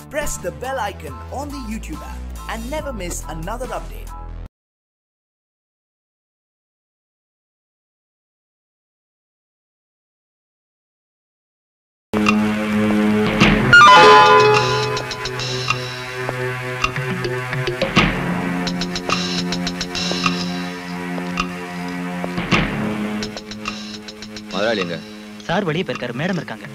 press the bell icon on the YouTube app and never miss another update. முதலாளி எங்க sir வெளியே போயிருக்காரு madam இருக்காங்க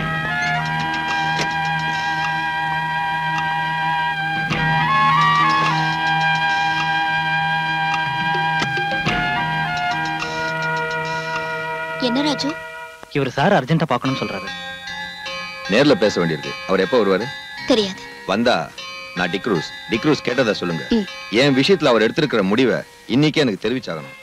என்ன ராஜு இவர் சார் அர்ஜென்ட்டா பார்க்கணும்னு சொல்றாரு நேர்ல பேச வேண்டியிருக்கு அவர் எப்போ வருவாரு தெரியாது வந்தா நான் டிக்ரூஸ் டிக்ரூஸ் கேட்டதா சொல்லுங்க ம். என் விஷயத்துல அவர் எடுத்திருக்கிற முடிவை இன்னைக்கே எனக்கு தெரிவிச்சாகணும்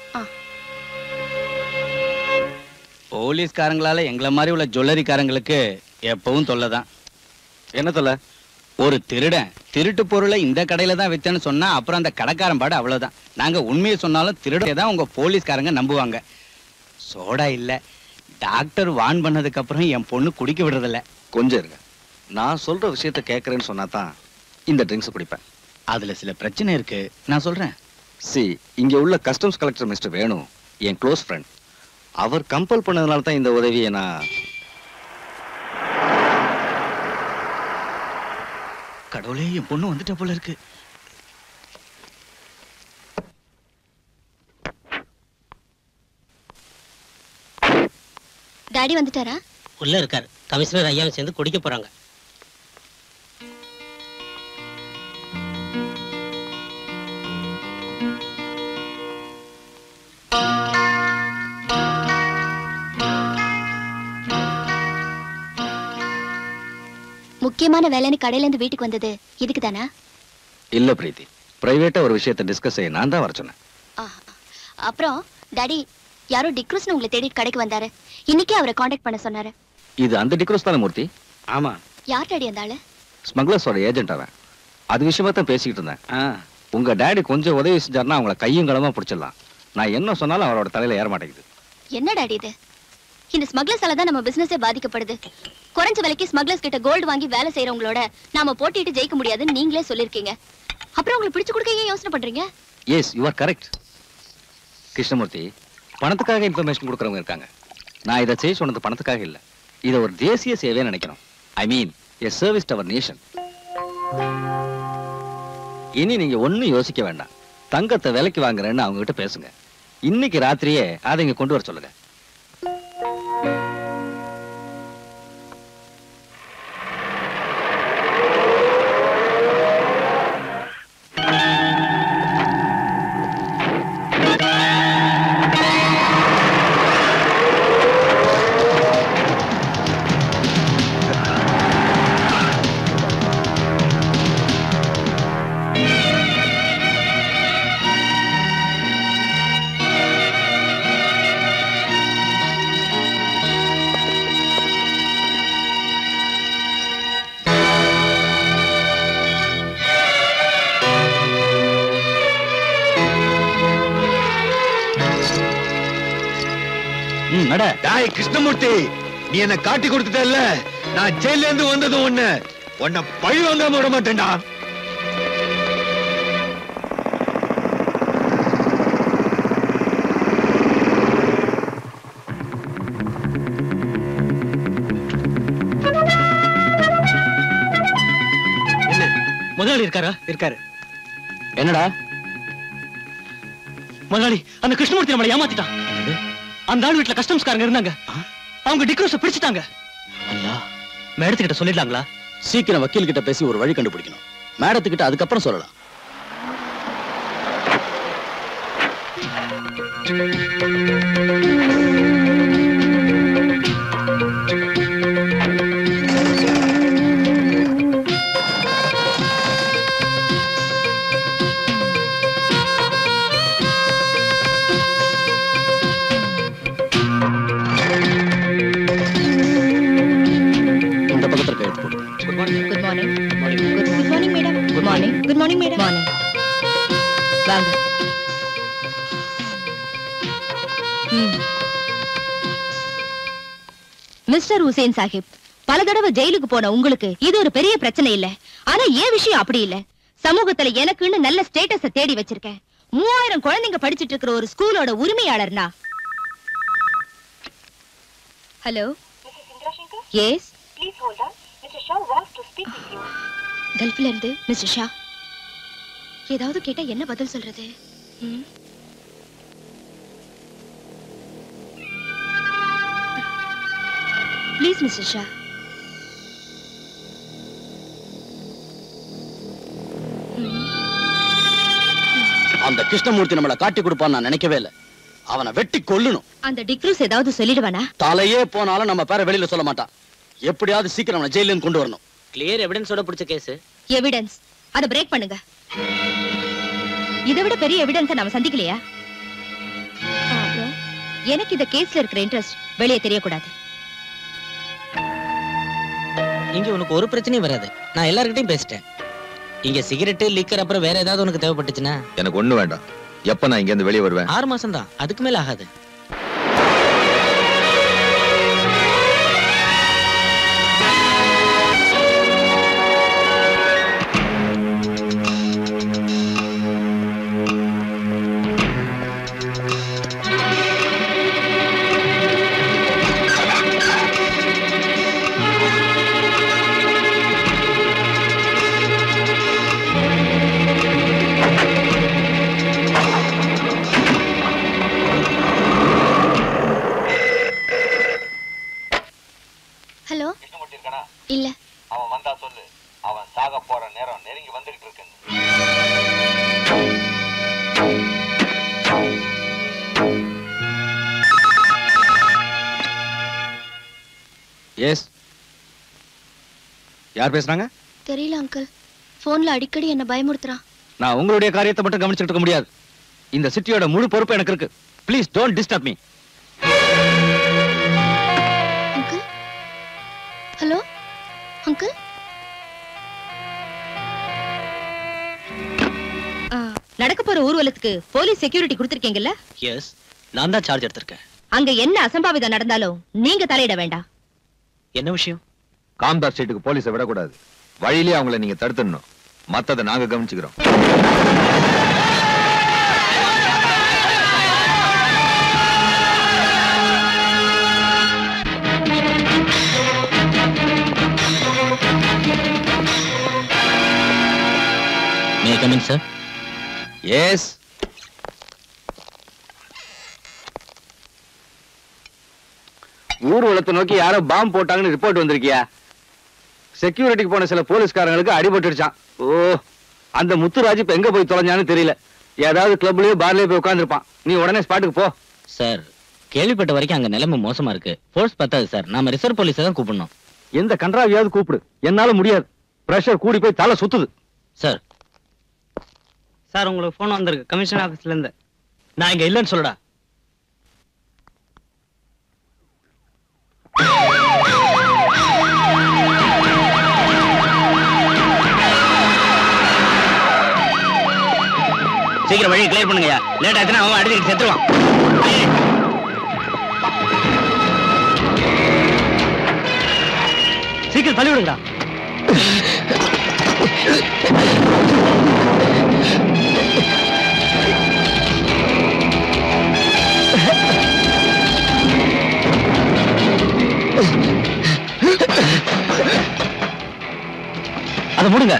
போலீஸ்காரங்களால எங்களை மாதிரி உள்ள ஜுவல்லரிக்காரங்களுக்கு எப்பவும் தொல்லை தான் என்ன தொல்லை ஒரு திருடன் திருட்டு பொருளை இந்த கடையில தான் வித்தேன்னு சொன்னா அப்புறம் அந்த கடைக்காரன் பாடு அவ்வளவுதான் நாங்க உண்மையை சொன்னாலும் திருடே தான் உங்க போலீஸ்காரங்க நம்புவாங்க சோடா இல்ல டாக்டர் வான் பண்ணதுக்கு அப்புறம் என் பொண்ணு குடிக்க விடுறதில்ல கொஞ்சம் இருங்க நான் சொல்ற விஷயத்த கேட்கறேன்னு சொன்னா தான் இந்த ட்ரிங்க்ஸ் குடிப்பேன் அதுல சில பிரச்சனை இருக்கு நான் சொல்றேன் சி இங்க உள்ள கஸ்டம்ஸ் கலெக்டர் மிஸ்டர் வேணு என் க்ளோஸ் ஃப்ரெண்ட் அவர் கம்பல் பண்ணதுனால தான் இந்த உதவியை நான் கடவுளே என் பொண்ணு வந்துட்ட போல இருக்கு டாடி வந்துட்டாரா உள்ள இருக்காரு கமிஷனர் ஐயாவும் சேர்ந்து குடிக்க போறாங்க முக்கியமான வேலைன்னு கடையில இருந்து வீட்டுக்கு வந்தது இதுக்கு தானா இல்ல பிரீத்தி பிரைவேட்டா ஒரு விஷயத்தை டிஸ்கஸ் செய்ய நான் தான் வர சொன்னேன் அப்புறம் டாடி யாரோ டிக்ரூஸ்னு உங்களை தேடி கடைக்கு வந்தாரு இன்னைக்கே அவரை காண்டாக்ட் பண்ண சொன்னாரு இது அந்த டிக்ரோஸ் தானே மூர்த்தி ஆமா யார் டாடி அந்த ஆளு ஸ்மக்லர்ஸோட ஏஜென்ட் அவன் அது விஷயமா தான் பேசிக்கிட்டு இருந்தேன் உங்க டேடி கொஞ்சம் உதவி செஞ்சாருன்னா அவங்கள கையும் களமா பிடிச்சிடலாம் நான் என்ன சொன்னாலும் அவரோட தலையில ஏற மாட்டேங்குது என்ன டாடி இது இந்த ஸ்மக்லர்ஸால தான் நம்ம பிசினஸே பாதிக்கப்படுது குறைஞ்ச விலைக்கு ஸ்மக்லர்ஸ் கிட்ட கோல்டு வாங்கி வேலை செய்யறவங்களோட நாம போட்டிட்டு ஜெயிக்க முடியாதுன்னு நீங்களே சொல்லிருக்கீங்க அப்புறம் உங்களுக்கு பிடிச்சு கொடுக்க ஏன் யோசனை பண்றீங்க yes you are correct Krishnamurthy பணத்துக்காக இன்ஃபர்மேஷன் கொடுக்குறவங்க இருக்காங்க நான் இதை செய்ய சொன்னது பணத்துக்காக இல்லை இதை ஒரு தேசிய சேவையை நினைக்கிறோம் ஐ மீன் எ சர்வீஸ் அவர் நேஷன் இனி நீங்க ஒண்ணும் யோசிக்க வேண்டாம் தங்கத்தை விலைக்கு வாங்குறேன்னு அவங்க கிட்ட பேசுங்க இன்னைக்கு ராத்திரியே அதை இங்க கொண்டு வர சொல்லுங்க ம் நட டாய் கிருஷ்ணமூர்த்தி நீ என்ன காட்டி கொடுத்துட்டல்ல நான் ஜெயில இருந்து வந்ததும் ஒண்ணு உன்னை பழி வாங்காம விட மாட்டேன்டா முதலாளி இருக்காரா இருக்காரு என்னடா முதலாளி அந்த கிருஷ்ணமூர்த்தி நம்மளை ஏமாத்திட்டான் அந்த ஆள் வீட்டுல கஸ்டம்ஸ்காரங்க இருந்தாங்க அவங்க டிக்ரோஸ பிடிச்சிட்டாங்க ஐயா மேடத்துக்கிட்ட சொல்லிடலாங்களா சீக்கிரம் வக்கீல் கிட்ட பேசி ஒரு வழி கண்டுபிடிக்கணும் மேடத்துக்கிட்ட அதுக்கப்புறம் சொல்லலாம் இந்த பக்கத்துல கையெழுத்து போடு good morning good morning madam good morning good morning madam morning வாங்க மிஸ்டர் ஹுசேன் சாஹிப் பல தடவை ஜெயிலுக்கு போன உங்களுக்கு இது ஒரு பெரிய பிரச்சனை இல்ல ஆனா ஏன் விஷயம் அப்படி இல்ல சமூகத்துல எனக்குன்னு நல்ல ஸ்டேட்டஸ தேடி வச்சிருக்கேன் மூவாயிரம் குழந்தைங்க படிச்சிட்டு இருக்கிற ஒரு ஸ்கூலோட உரிமையாளர்னா ஹலோ எஸ் கல்ஃப்ல இருந்து மிஸ்டர் ஷா ஏதாவது கேட்டா என்ன பதில் சொல்றது ம்? ப்ளீஸ் மிஸ்டர் ஷா அந்த கிருஷ்ணமூர்த்தி நம்மள காட்டி கொடுப்பான்னு நான் நினைக்கவே இல்ல அவனை வெட்டி கொல்லணும் அந்த டிக்ரூஸ் ஏதாவது சொல்லிடுவானா தலையே போனாலும் நம்ம பேரை வெளியில சொல்ல மாட்டான் எப்படியாவது சீக்கிரம் அவனை ஜெயில கொண்டு வரணும் கிளியர் எவிடன்ஸோட பிடிச்ச கேஸ் எவிடன்ஸ் அத பிரேக் பண்ணுங்க இதை விட பெரிய எவிடன்ஸ நாம சந்திக்கலையா ஆ, அப்புறம் எனக்கு இந்த கேஸ்ல இருக்கிற இன்ட்ரெஸ்ட் வெளியே தெரியக்கூடாது இங்க உனக்கு ஒரு பிரச்சனையும் வராது நான் எல்லார்கிட்டயும் பேசிட்டேன் இங்க சிகரெட் லிக்கர் அப்புறம் வேற ஏதாவது உனக்கு தேவைப்பட்டுச்சுன்னா எனக்கு ஒண்ணு வேண்டாம் எப்ப நான் இங்க இருந்து வெளியே வருவேன் ஆறு மாசம் தான் அதுக்கு மேல ஆகாது ஹலோ இல்ல அவன் வந்தா சொல்லு அவன் சாக போற நேரம் நெருங்கி வந்துகிட்டு இருக்கு எஸ் யார் பேசுறாங்க தெரியல அங்கிள் போன்ல அடிக்கடி என்ன பயமுறுத்துறான் நான் உங்களுடைய காரியத்தை மட்டும் கவனிச்சுட்டு இருக்க முடியாது இந்த சிட்டியோட முழு பொறுப்பு எனக்கு இருக்கு please don't disturb me uncle hello uncle ஆ, நடக்க போற ஊர்வலத்துக்கு போலீஸ் செக்யூரிட்டி கொடுத்திருக்கீங்கல்ல எஸ் நான் தான் சார்ஜ் எடுத்திருக்கேன் அங்க என்ன அசம்பாவிதம் நடந்தாலும் நீங்க தலையிட வேண்டாம் என்ன விஷயம் காம்தார் ஸ்ட்ரீட்டுக்கு போலீஸை விடக்கூடாது வழியிலே அவங்கள நீங்க தடுத்துடணும் மத்ததை நாங்க கவனிச்சுக்கிறோம் மே கமின் சார் எஸ் ஊர்வலத்தை நோக்கி யாரோ பாம்பு போட்டாங்கன்னு ரிப்போர்ட் வந்திருக்கியா செக்யூரிட்டிக்கு போன சில போலீஸ்காரங்களுக்கு அடிபட்டுடுச்சான் ஓ அந்த முத்துராஜ் இப்ப எங்க போய் தொலைஞ்சான்னு தெரியல ஏதாவது கிளப்லயோ பார்லயோ போய் உட்காந்துருப்பான் நீ உடனே ஸ்பாட்டுக்கு போ சார் கேள்விப்பட்ட வரைக்கும் அங்க நிலைமை மோசமா இருக்கு ஃபோர்ஸ் பத்தாது சார் நாம ரிசர்வ் போலீஸை தான் கூப்பிடணும் எந்த கன்றாவியாவது கூப்பிடு என்னால முடியாது பிரஷர் கூடி போய் தலை சுத்துது சார் சார் உங்களுக்கு ஃபோன் வந்திருக்கு கமிஷன் ஆபீஸ்ல இருந்து நான் இங்க இல்லைன்னு சொல்லடா சீக்கிரம் வழியை கிளியர் பண்ணுங்க லேட் ஆச்சுன்னா அவன் அடிச்சுட்டு செத்துருவான் சீக்கிரம் தள்ளி விடுங்கடா அதை முடுங்க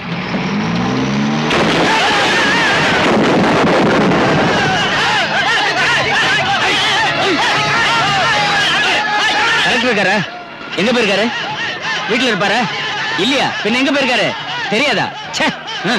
கலெக்டர் இருக்காரு எங்க போயிருக்காரு வீட்டுல இருப்பாரு இல்லையா பின்ன எங்க போயிருக்காரு தெரியாதா ச்சே ஆ.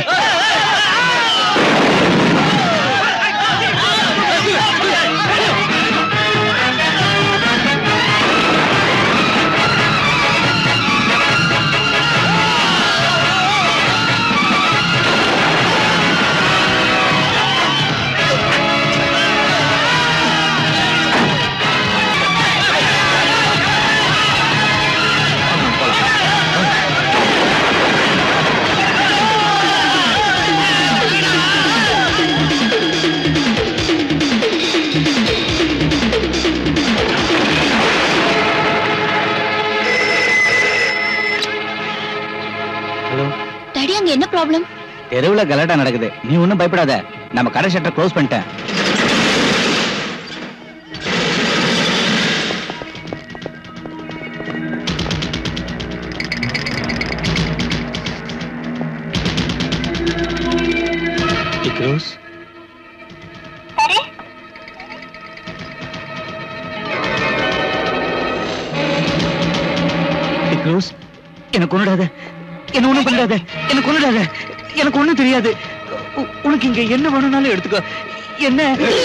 போலாம் டாடி அங்க என்ன ப்ராப்ளம் தெருவுல கலாட்டா நடக்குது நீ ஒண்ணும் பயப்படாத நம்ம கடை ஷட்டர் க்ளோஸ் பண்ணிட்டேன் இக்ரோஸ் இக்ரோஸ் எனக்கு ஒண்ணுடாத என்ன ஒண்ணும் பண்ணாத எனக்கு ஒண்ணுடாத எனக்கு ஒண்ணும் தெரியாது உ- உனக்கு இங்க என்ன வேணும்னாலும் எடுத்துக்கோ என்ன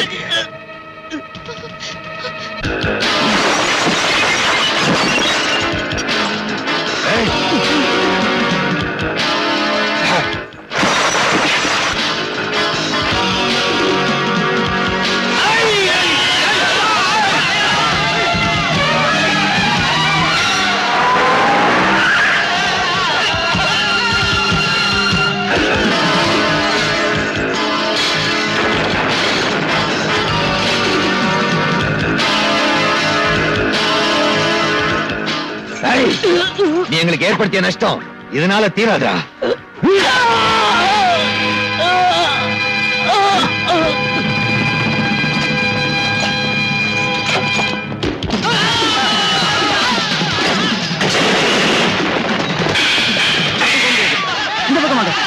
ஏய், நீ எங்களுக்கு ஏற்படுத்திய நஷ்டம் இதனால தீராதா இந்த பக்கம் வாங்க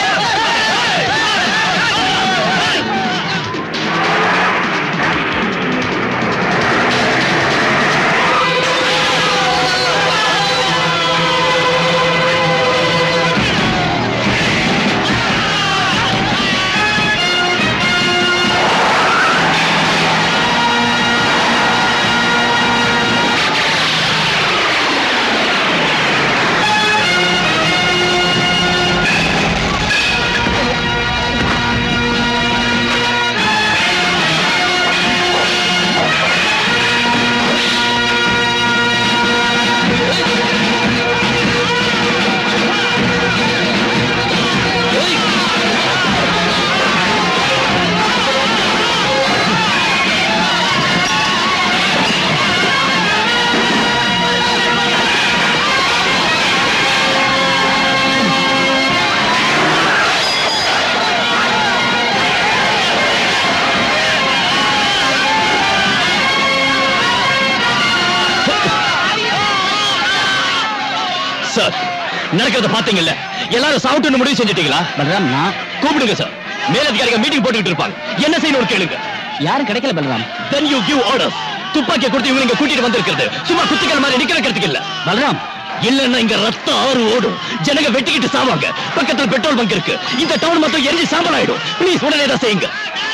சார் நடக்கிறத பாத்தீங்கல்ல எல்லாரும் சாப்பிட்டு முடிவு செஞ்சுட்டீங்களா பலராம் நான் கூப்பிடுங்க சார் மேலதிகாரிகள் மீட்டிங் போட்டுக்கிட்டு இருப்பாங்க என்ன செய்யணும் கேளுங்க யாரும் கிடைக்கல Balram then you give orders துப்பாக்கியை கொடுத்து இவங்க இங்க கூட்டிட்டு வந்திருக்கிறது சும்மா குத்திகள் மாதிரி நிக்க வைக்கிறதுக்கு இல்ல பலராம் இல்லன்னா இங்க ரத்தம் ஆறு ஓடும் ஜனங்க வெட்டிக்கிட்டு சாவாங்க பக்கத்துல பெட்ரோல் பங்க் இருக்கு இந்த டவுன் மொத்தம் எரிஞ்சு சாம்பல் ஆயிடும் ப்ளீஸ் உடனே தான் செய்யுங்க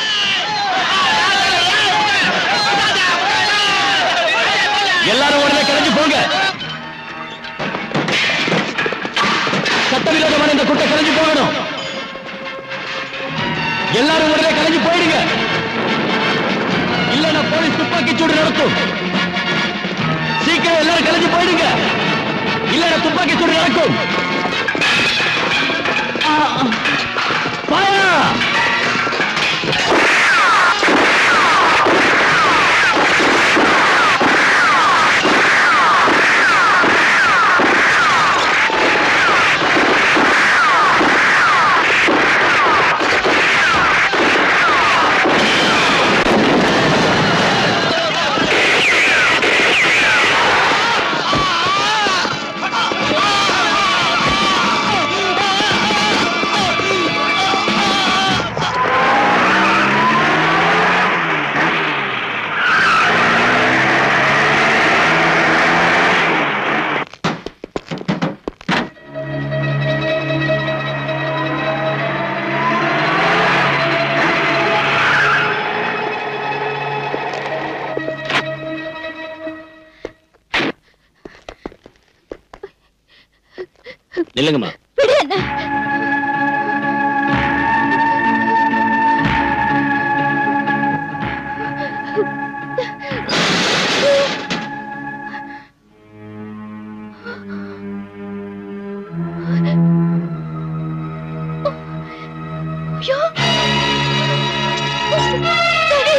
எல்லாரும் உடனே கிளம்பி போங்க சட்டவிரோதமான இந்த குட்டை கிளம்பி போகணும் எல்லாரும் உடனே கிளம்பி போயிடுங்க இல்லன்னா போலீஸ் துப்பாக்கி சூடு நடத்தும் சீக்கிரம் எல்லாரும் கிளம்பி போயிடுங்க இல்லன்னா துப்பாக்கி சூடு நடக்கும் Fire! நில்லுங்கம்மா விடு என்ன ஐயோ டாடி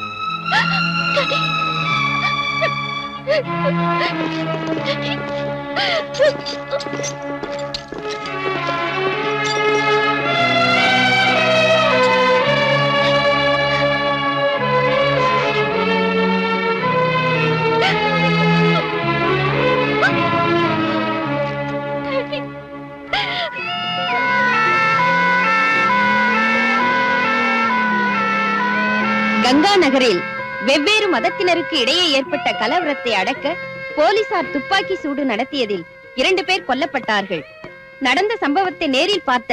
டாடி டாடி கங்கா நகரில் வெவ்வேறு மதத்தினருக்கு இடையே ஏற்பட்ட கலவரத்தை அடக்க போலீசார் துப்பாக்கி சூடு நடத்தியதில் இரண்டு பேர் கொல்லப்பட்டார்கள் நடந்த சம்பவத்தை நேரில் பார்த்த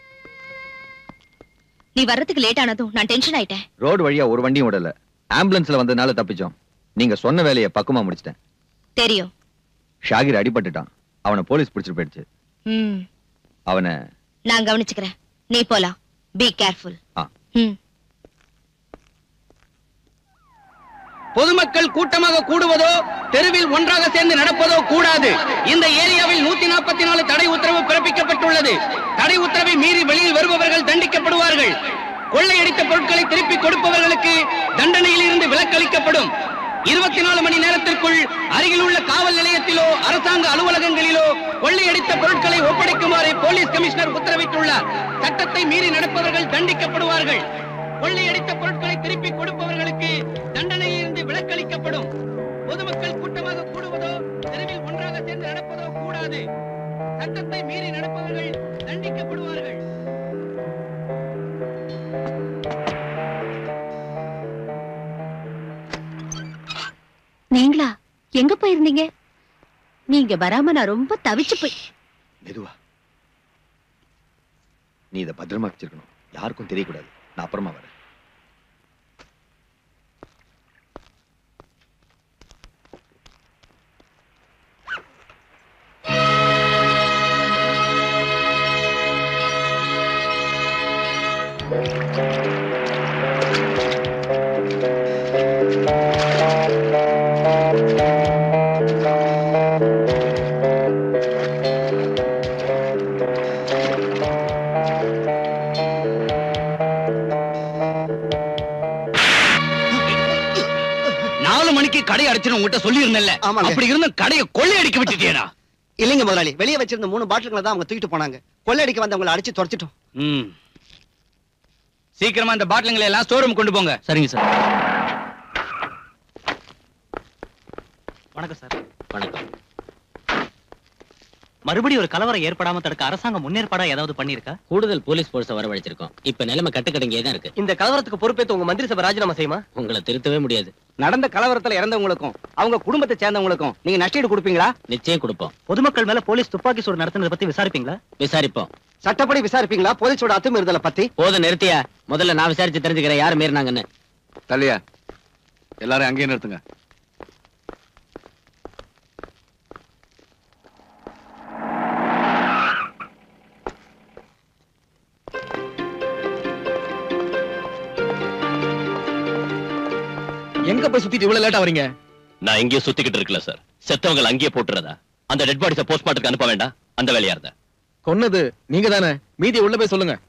நீ வர்றதுக்கு லேட் ஆனதும் நான் டென்ஷன் ஆயிட்டேன் ரோடு வழியா ஒரு வண்டியும் விடல ஆம்புலன்ஸ்ல வந்ததுனால தப்பிச்சோம் நீங்க சொன்ன வேலையை பக்குவமா முடிச்சிட்டேன் தெரியும் ஷாகிர் அடிபட்டுட்டான் அவனை போலீஸ் பிடிச்சிட்டு போயிடுச்சு ம் அவனை நான் கவனிச்சுக்கிறேன் நீ போலாம் பி கேர்ஃபுல் ஆ. ம் பொதுமக்கள் கூட்டமாக கூடுவதோ தெருவில் ஒன்றாக சேர்ந்து நடப்பதோ கூடாது இந்த ஏரியாவில் நூத்தி நாற்பத்தி நாலு தடை உத்தரவு பிறப்பிக்கப்பட்டுள்ளது தடை உத்தரவை மீறி வெளியில் வருபவர்கள் தண்டிக்கப்படுவார்கள் கொள்ளையடித்த பொருட்களை திருப்பி கொடுப்பவர்களுக்கு தண்டனையில் இருந்து விலக்களிக்கப்படும் இருபத்தி நாலு மணி நேரத்திற்குள் அருகில் உள்ள காவல் நிலையத்திலோ அரசாங்க அலுவலகங்களிலோ கொள்ளையடித்த பொருட்களை ஒப்படைக்குமாறு போலீஸ் கமிஷனர் உத்தரவிட்டுள்ளார் சட்டத்தை மீறி நடப்பவர்கள் தண்டிக்கப்படுவார்கள் கொள்ளையடித்த பொருட்களை திருப்பி கொடுப்பவர்களுக்கு தண்டனையில் இருந்து விலக்களிக்கப்படும் பொதுமக்கள் கூட்டமாக கூடுவதோ தெருவில் ஒன்றாக சேர்ந்து நடப்பதோ கூடாது சட்டத்தை மீறி நடப்பவர்கள் தண்டிக்கப்படுவார்கள் நீங்களா எங்க போயிருந்தீங்க நீங்க வராம நான் ரொம்ப தவிச்சு போய் மெதுவா நீ இதை பத்திரமா வச்சிருக்கணும் யாருக்கும் தெரியக்கூடாது நான் அப்புறமா வரேன் நாலு மணிக்கு கடை அடைச்சிடும் உங்ககிட்ட சொல்லி இருந்தேன்ல ஆமாங்க. அப்படி இருந்த கடையை கொள்ளையடிக்க விட்டுட்டியடா இல்லைங்க முதலாளி வெளியே வச்சிருந்த மூணு பாட்டில்களை தான் அவங்க தூக்கிட்டு போனாங்க கொள்ளையடிக்க வந்தவங்களை அடிச்சு துரத்திட்டோம் ம் சீக்கிரமா இந்த பாட்டிலுங்களை எல்லாம் ஸ்டோர் ரூம் கொண்டு போங்க சரிங்க சார் வணக்கம் சார் வணக்கம் மறுபடியும் ஒரு கலவரம் ஏற்படாம தடுக்க அரசாங்கம் முன்னேற்பாடா ஏதாவது பண்ணிருக்கா கூடுதல் போலீஸ் போர்ஸ வரவழைச்சிருக்கோம் இப்ப நிலைமை கட்டுக்கடங்கே தான் இருக்கு இந்த கலவரத்துக்கு பொறுப்பேற்று உங்க மந்திரி சபை ராஜினாமா செய்யுமா உங்களை திருத்தவே முடியாது நடந்த கலவரத்துல இறந்தவங்களுக்கும் அவங்க குடும்பத்தை சேர்ந்தவங்களுக்கும் நீங்க நஷ்டீடு கொடுப்பீங்களா நிச்சயம் கொடுப்போம் பொதுமக்கள் மேல போலீஸ் துப்பாக்கி சூடு நடத்துனதை பத்தி விசாரிப்பீங்களா விசாரிப்போம் சட்டப்படி விசாரிப்பீங்களா போலீஸோட அத்துமீறுதலை பத்தி போதும் நிறுத்தியா முதல்ல நான் விசாரிச்சு தெரிஞ்சுக்கிறேன் யார் மீறினாங்கன்னு தள்ளியா எல்லாரும் அங்கேயே நிறுத்துங்க எங்க போய் சுத்திட்டு இவ்வளவு லேட்டா வரீங்க நான் எங்கேயும் சுத்திக்கிட்டு இருக்கல சார் செத்தவங்களை அங்கேயே போட்டுறதா அந்த டெட் பாடிஸ போஸ்ட்மார்ட்டத்துக்கு அனுப்ப வேண்டாம் அந்த வேலையா இருந்தா கொன்னது நீங்க தானே மீதி உள்ள போய் சொல்லுங்க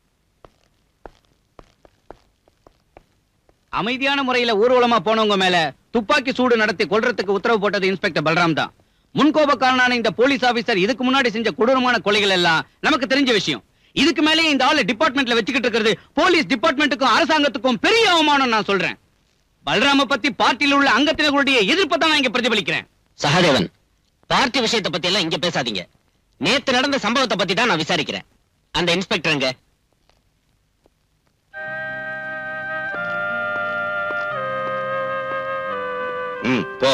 அமைதியான முறையில ஊர்வலமா போனவங்க மேல துப்பாக்கி சூடு நடத்தி கொல்றதுக்கு உத்தரவு போட்டது இன்ஸ்பெக்டர் பல்ராம் தான் முன்கோபக்காரனான இந்த போலீஸ் ஆபீசர் இதுக்கு முன்னாடி செஞ்ச கொடூரமான கொலைகள் எல்லாம் நமக்கு தெரிஞ்ச விஷயம் இதுக்கு மேலே இந்த ஆளு டிபார்ட்மெண்ட்ல வச்சுக்கிட்டு இருக்கிறது போலீஸ் டிபார்ட்மெண்ட்டுக்கும் அரசாங்கத்துக்கும் பெரிய அவமானம் நான் சொல்றேன் பல்ராம பத்தி பார்ட்டியில் உள்ள அங்கத்தினர்களுடைய எதிர்ப்பை தான் நான் இங்க பிரதிபலிக்கிறேன் சகாதேவன் பார்ட்டி விஷயத்தை பத்தி எல்லாம் இங்க பேசாதீங்க நேத்து நடந்த சம்பவத்தை பத்தி தான் நான் விசாரிக்கிறேன் அந்த இன்ஸ்பெக்டருங்க ம் போ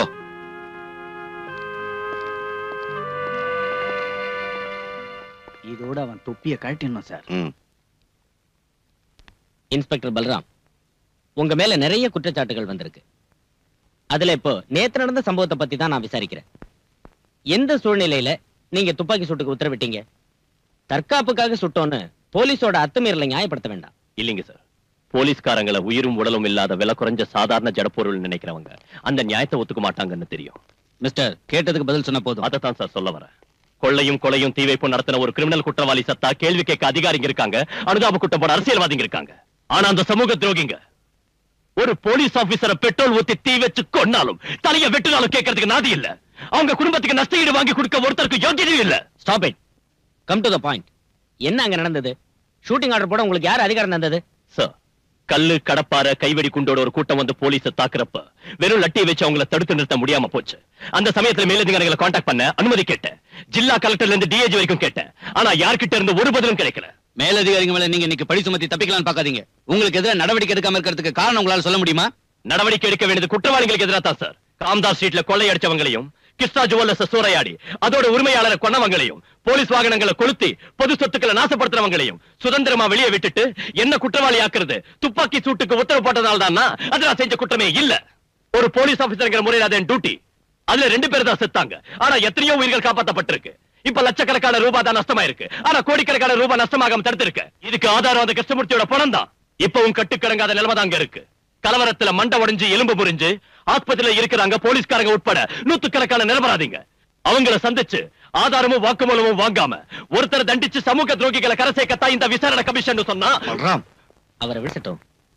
இதோட அவன் தொப்பிய கழட்டிடணும் சார் ம் இன்ஸ்பெக்டர் பல்ராம் உங்க மேல நிறைய குற்றச்சாட்டுகள் வந்திருக்கு அதுல இப்போ நேத்து நடந்த சம்பவத்தை பத்தி தான் நான் விசாரிக்கிறேன் எந்த சூழ்நிலையில நீங்க துப்பாக்கி சூட்டுக்கு உத்தரவிட்டீங்க தற்காப்புக்காக சுட்டோன்னு போலீஸோட அத்துமீறலை நியாயப்படுத்த வேண்டாம் இல்லைங்க சார் போலீஸ்காரங்களை உயிரும் உடலும் இல்லாத விலை குறைஞ்ச சாதாரண ஜடப்பொருள் நினைக்கிறவங்க அந்த நியாயத்தை ஒத்துக்க மாட்டாங்கன்னு தெரியும் மிஸ்டர் கேட்டதுக்கு பதில் சொன்ன போதும் அதைத்தான் சார் சொல்ல வரேன் கொள்ளையும் கொலையும் தீ வைப்பும் நடத்தின ஒரு கிரிமினல் குற்றவாளி சத்தா கேள்வி கேட்க அதிகாரிங்க இருக்காங்க அனுதாப குட்டம் போட அரசியல்வாதிங்க இருக்காங்க ஆனா அந்த சமூக துரோகிங்க ஒரு போலீஸ் ஆபீசரை பெட்ரோல் ஊத்தி தீ வச்சு கொன்னாலும் தலைய வெட்டினாலும் கேட்கறதுக்கு நாதி இல்ல அவங்க குடும்பத்துக்கு நஷ்ட ஈடு வாங்கி கொடுக்க ஒருத்தருக்கு யோகியதையும் இல்ல stop it come to the point என்ன அங்க நடந்தது ஷூட்டிங் ஆர்டர் போட உங்களுக்கு யார் அதிகாரம் தந்தது சார் கல்லு கடப்பார கைவெடி குண்டோட ஒரு கூட்டம் வந்து போலீஸ தாக்குறப்ப வெறும் லட்டியை வச்சு அவங்கள தடுத்து நிறுத்த முடியாம போச்சு அந்த சமயத்துல மேலதிகாரிகளை காண்டாக்ட் பண்ண அனுமதி கேட்டேன் ஜில்லா கலெக்டர்ல இருந்து டிஏஜி வரைக்கும் கேட்டேன் ஆனா யார்கிட்ட இருந்து ஒரு பதிலும் கிடைக்கல மேலதிகாரிங்க மேல நீங்க இன்னைக்கு பழி சுமத்தி தப்பிக்கலாம்னு பாக்காதீங்க உங்களுக்கு எதிராக நடவடிக்கை எடுக்காம இருக்கிறதுக்கு காரணம் உங்களால சொல்ல முடியுமா நடவடிக்கை எடுக்க வேண்டியது குற்றவாளிகளுக்கு எதிராக தான் சார் காம்தாஸ் ஸ்ட்ரீட்ல கொள்ளையடிச்சவங்களையும் கிருஷ்ணா ஜுவல்லர்ஸ் சூறையாடி அதோட உரிமையாளரை கொன்னவங்களையும் போலீஸ் வாகனங்களை கொளுத்தி பொது சொத்துக்களை நாசப்படுத்துறவங்களையும் சுதந்திரமா வெளியே விட்டுட்டு என்ன குற்றவாளி ஆக்குறது துப்பாக்கி சூட்டுக்கு உத்தரவு போட்டதால தான் அது நான் செஞ்ச குற்றமே இல்ல ஒரு போலீஸ் ஆபீசர்ங்கிற முறையில் அது என் டியூட்டி அதுல ரெண்டு பேர் தான் செத்தாங்க ஆனா எத்தனையோ உயிர்கள் காப்பாத்தப்பட்டிருக்கு இப்ப லட்சக்கணக்கான ரூபாய் தான் நஷ்டமாயிருக்கு ஆனா கோடிக்கணக்கான ரூபாய் நஷ்டமாகாம தடுத்திருக்கு இதுக்கு ஆதாரம் அந்த கிருஷ்ணமூர்த்தியோட பணம் தான் இப்பவும் கட்டுக்கடங்காத நிலைமை தான் அங்க இருக்கு கலவரத்துல மண்டை உடைஞ்சு எலும்பு முறிஞ்சு ஆஸ்பத்திரியில இருக்கிறாங்க போலீஸ்காரங்க உட்பட நூத்துக்கணக்கான நிரபராதிங்க அவங்கள சந்திச்சு ஆதாரமும் வாக்குமூலமும் வாங்காம ஒருத்தர் தண்டிச்சு சமூக துரோகிகளை கரை சேர்க்கத்தான் இந்த விசாரணை கமிஷன் சொன்னா அவரை விட்டுட்டோம்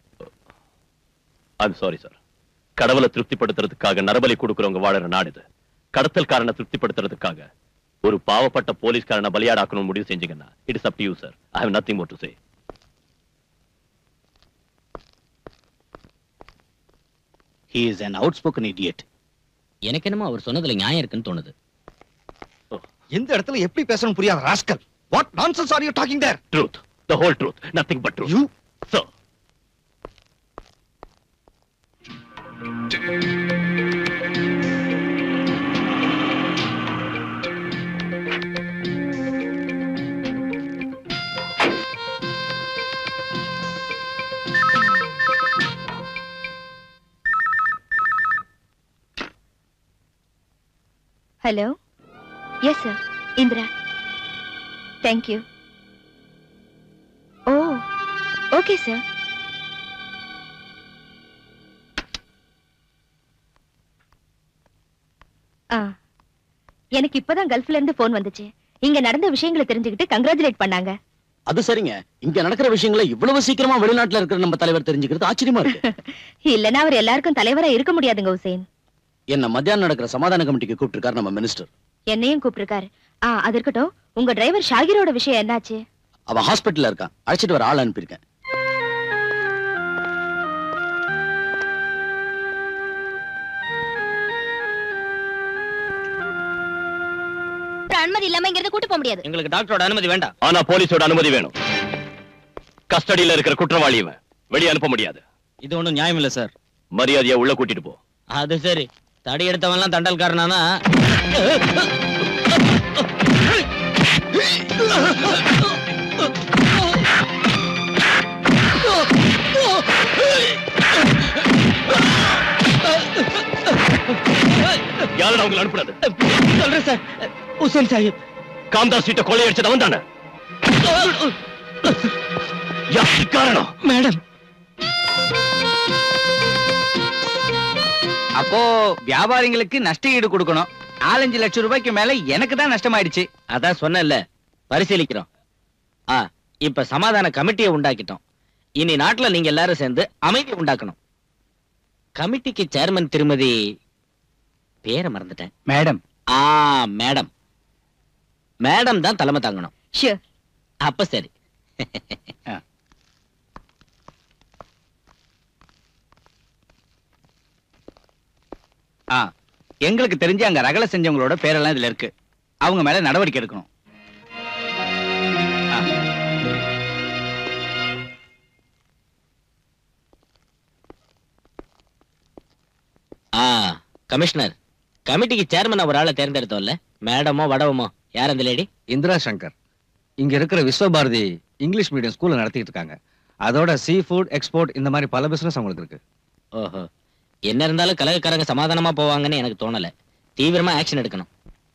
ஐம் சாரி சார் கடவுளை திருப்திப்படுத்துறதுக்காக நரபலி கொடுக்கறவங்க வாழற நாடு இது கடத்தல்காரனை திருப்திப்படுத்துறதுக்காக ஒரு பாவப்பட்ட போலீஸ்காரனை பலியாடாக்கணும் முடிவு செஞ்சீங்கன்னா it's up to you sir I have nothing more to say he is an outspoken idiot எனக்கு என்னமோ அவர் சொன்னதுல நியாயம் இருக்குன்னு தோணுது எந்த இடத்துல எப்படி பேசணும் புரியாத rascal what nonsense are you talking there truth the whole truth nothing but truth you sir hello yes sir Indira thank you oh okay sir ஆ எனக்கு இப்பதான் கல்ஃப்ல இருந்து போன் வந்துச்சு இங்க நடந்த விஷயங்களை தெரிஞ்சுக்கிட்டு கங்க்ராச்சுலேட் பண்ணாங்க அது சரிங்க இங்க நடக்கிற விஷயங்களை இவ்வளவு சீக்கிரமா வெளிநாட்டுல இருக்கிற நம்ம தலைவர் தெரிஞ்சுக்கிறது ஆச்சரியமா இருக்கு இல்லனா அவர் எல்லாருக்கும் தலைவரா இருக்க முடியாதுங்க ஹுசேன் என்ன மத்தியானம் நடக்கிற சமாதான கமிட்டிக்கு கூப்பிட்டிருக்காரு நம்ம மினிஸ்டர் என்னையும் கூப்பிட்டிருக்காரு ஆ அது இருக்கட்டும் உங்க டிரைவர் ஷாகிரோட விஷயம் என்னாச்சு அவன் ஹாஸ்பிட்டல்ல இருக்கான் அழைச்சிட்டு வர ஆள் அனுப்பியிருக்கேன் ஒரு அனுமதி இல்லாம இங்க இருந்து கூட்டு போக முடியாது எங்களுக்கு டாக்டரோட அனுமதி வேண்டாம் ஆனா போலீஸோட அனுமதி வேணும் கஸ்டடியில இருக்கிற குற்றவாளி இவன் வெளியே அனுப்ப முடியாது இது ஒண்ணும் நியாயம் இல்ல சார் மரியாதையா உள்ள கூட்டிட்டு போ அது சரி தடி எடுத்தவன்லாம் தண்டல்காரனானா யாரும் அவங்களை அனுப்புறது சொல்றேன் சார் உசேன் சாஹிப் காம்தாஸ் ஸ்ட்ரீட்டை கொள்ளையடிச்சது அவன் தானே யாருக்கு காரணம் மேடம் அப்போ வியாபாரிங்களுக்கு நஷ்ட ஈடு கொடுக்கணும் நாலஞ்சு லட்சம் ரூபாய்க்கு மேல எனக்கு தான் நஷ்டமாயிடுச்சு அதான் சொன்னேன்ல பரிசீலிக்கிறோம் ஆ இப்ப சமாதான கமிட்டியை உண்டாக்கிட்டோம் இனி நாட்டுல நீங்க எல்லாரும் சேர்ந்து அமைதி உண்டாக்கணும் கமிட்டிக்கு சேர்மன் திருமதி பேரை மறந்துட்டேன் மேடம் ஆ மேடம் மேடம் தான் தலைமை தாங்கணும் ஷூர் அப்ப சரி ஆ எங்களுக்கு தெரிஞ்சு அங்க ரகலை செஞ்சவங்களோட பேரெல்லாம் இதுல இருக்கு அவங்க மேல நடவடிக்கை எடுக்கணும் ஆ. ஆ கமிஷனர் கமிட்டிக்கு சேர்மன் ஒரு ஆளை தேர்ந்தெடுத்தோம்ல மேடமோ வடவமோ யார் அந்த லேடி இந்திரா சங்கர் இங்க இருக்கிற விஸ்வபாரதி இங்கிலீஷ் மீடியம் ஸ்கூல்ல நடத்திட்டு இருக்காங்க அதோட சீ ஃபுட் எக்ஸ்போர்ட் இந்த மாதிரி பல பிசினஸ் அவங்களுக்கு இருக்கு ஓஹோ என்ன இருந்தாலும் கலகக்காரங்க சமாதானமா போவாங்கன்னு எனக்கு தோணல தீவிரமா ஆக்ஷன் எடுக்கணும்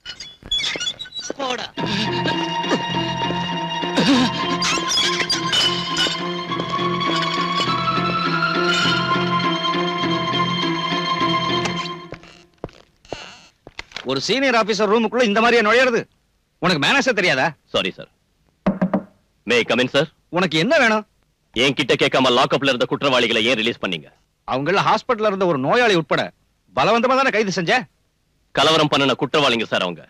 ஒரு சீனியர் ஆபீசர் ரூமுக்குள்ள இந்த மாதிரியா நுழையிறது உனக்கு மேனேஜர் தெரியாதா sorry sir may come in sir உனக்கு என்ன வேணும் என் கிட்ட கேட்காம லாக்அப்ல இருந்த குற்றவாளிகளை ஏன் ரிலீஸ் பண்ணீங்க அவங்கள ஹாஸ்பிட்டல்ல இருந்த ஒரு நோயாளி உட்பட பலவந்தமா தானே கைது செஞ்ச கலவரம் பண்ணின குற்றவாளிங்க சார் அவங்க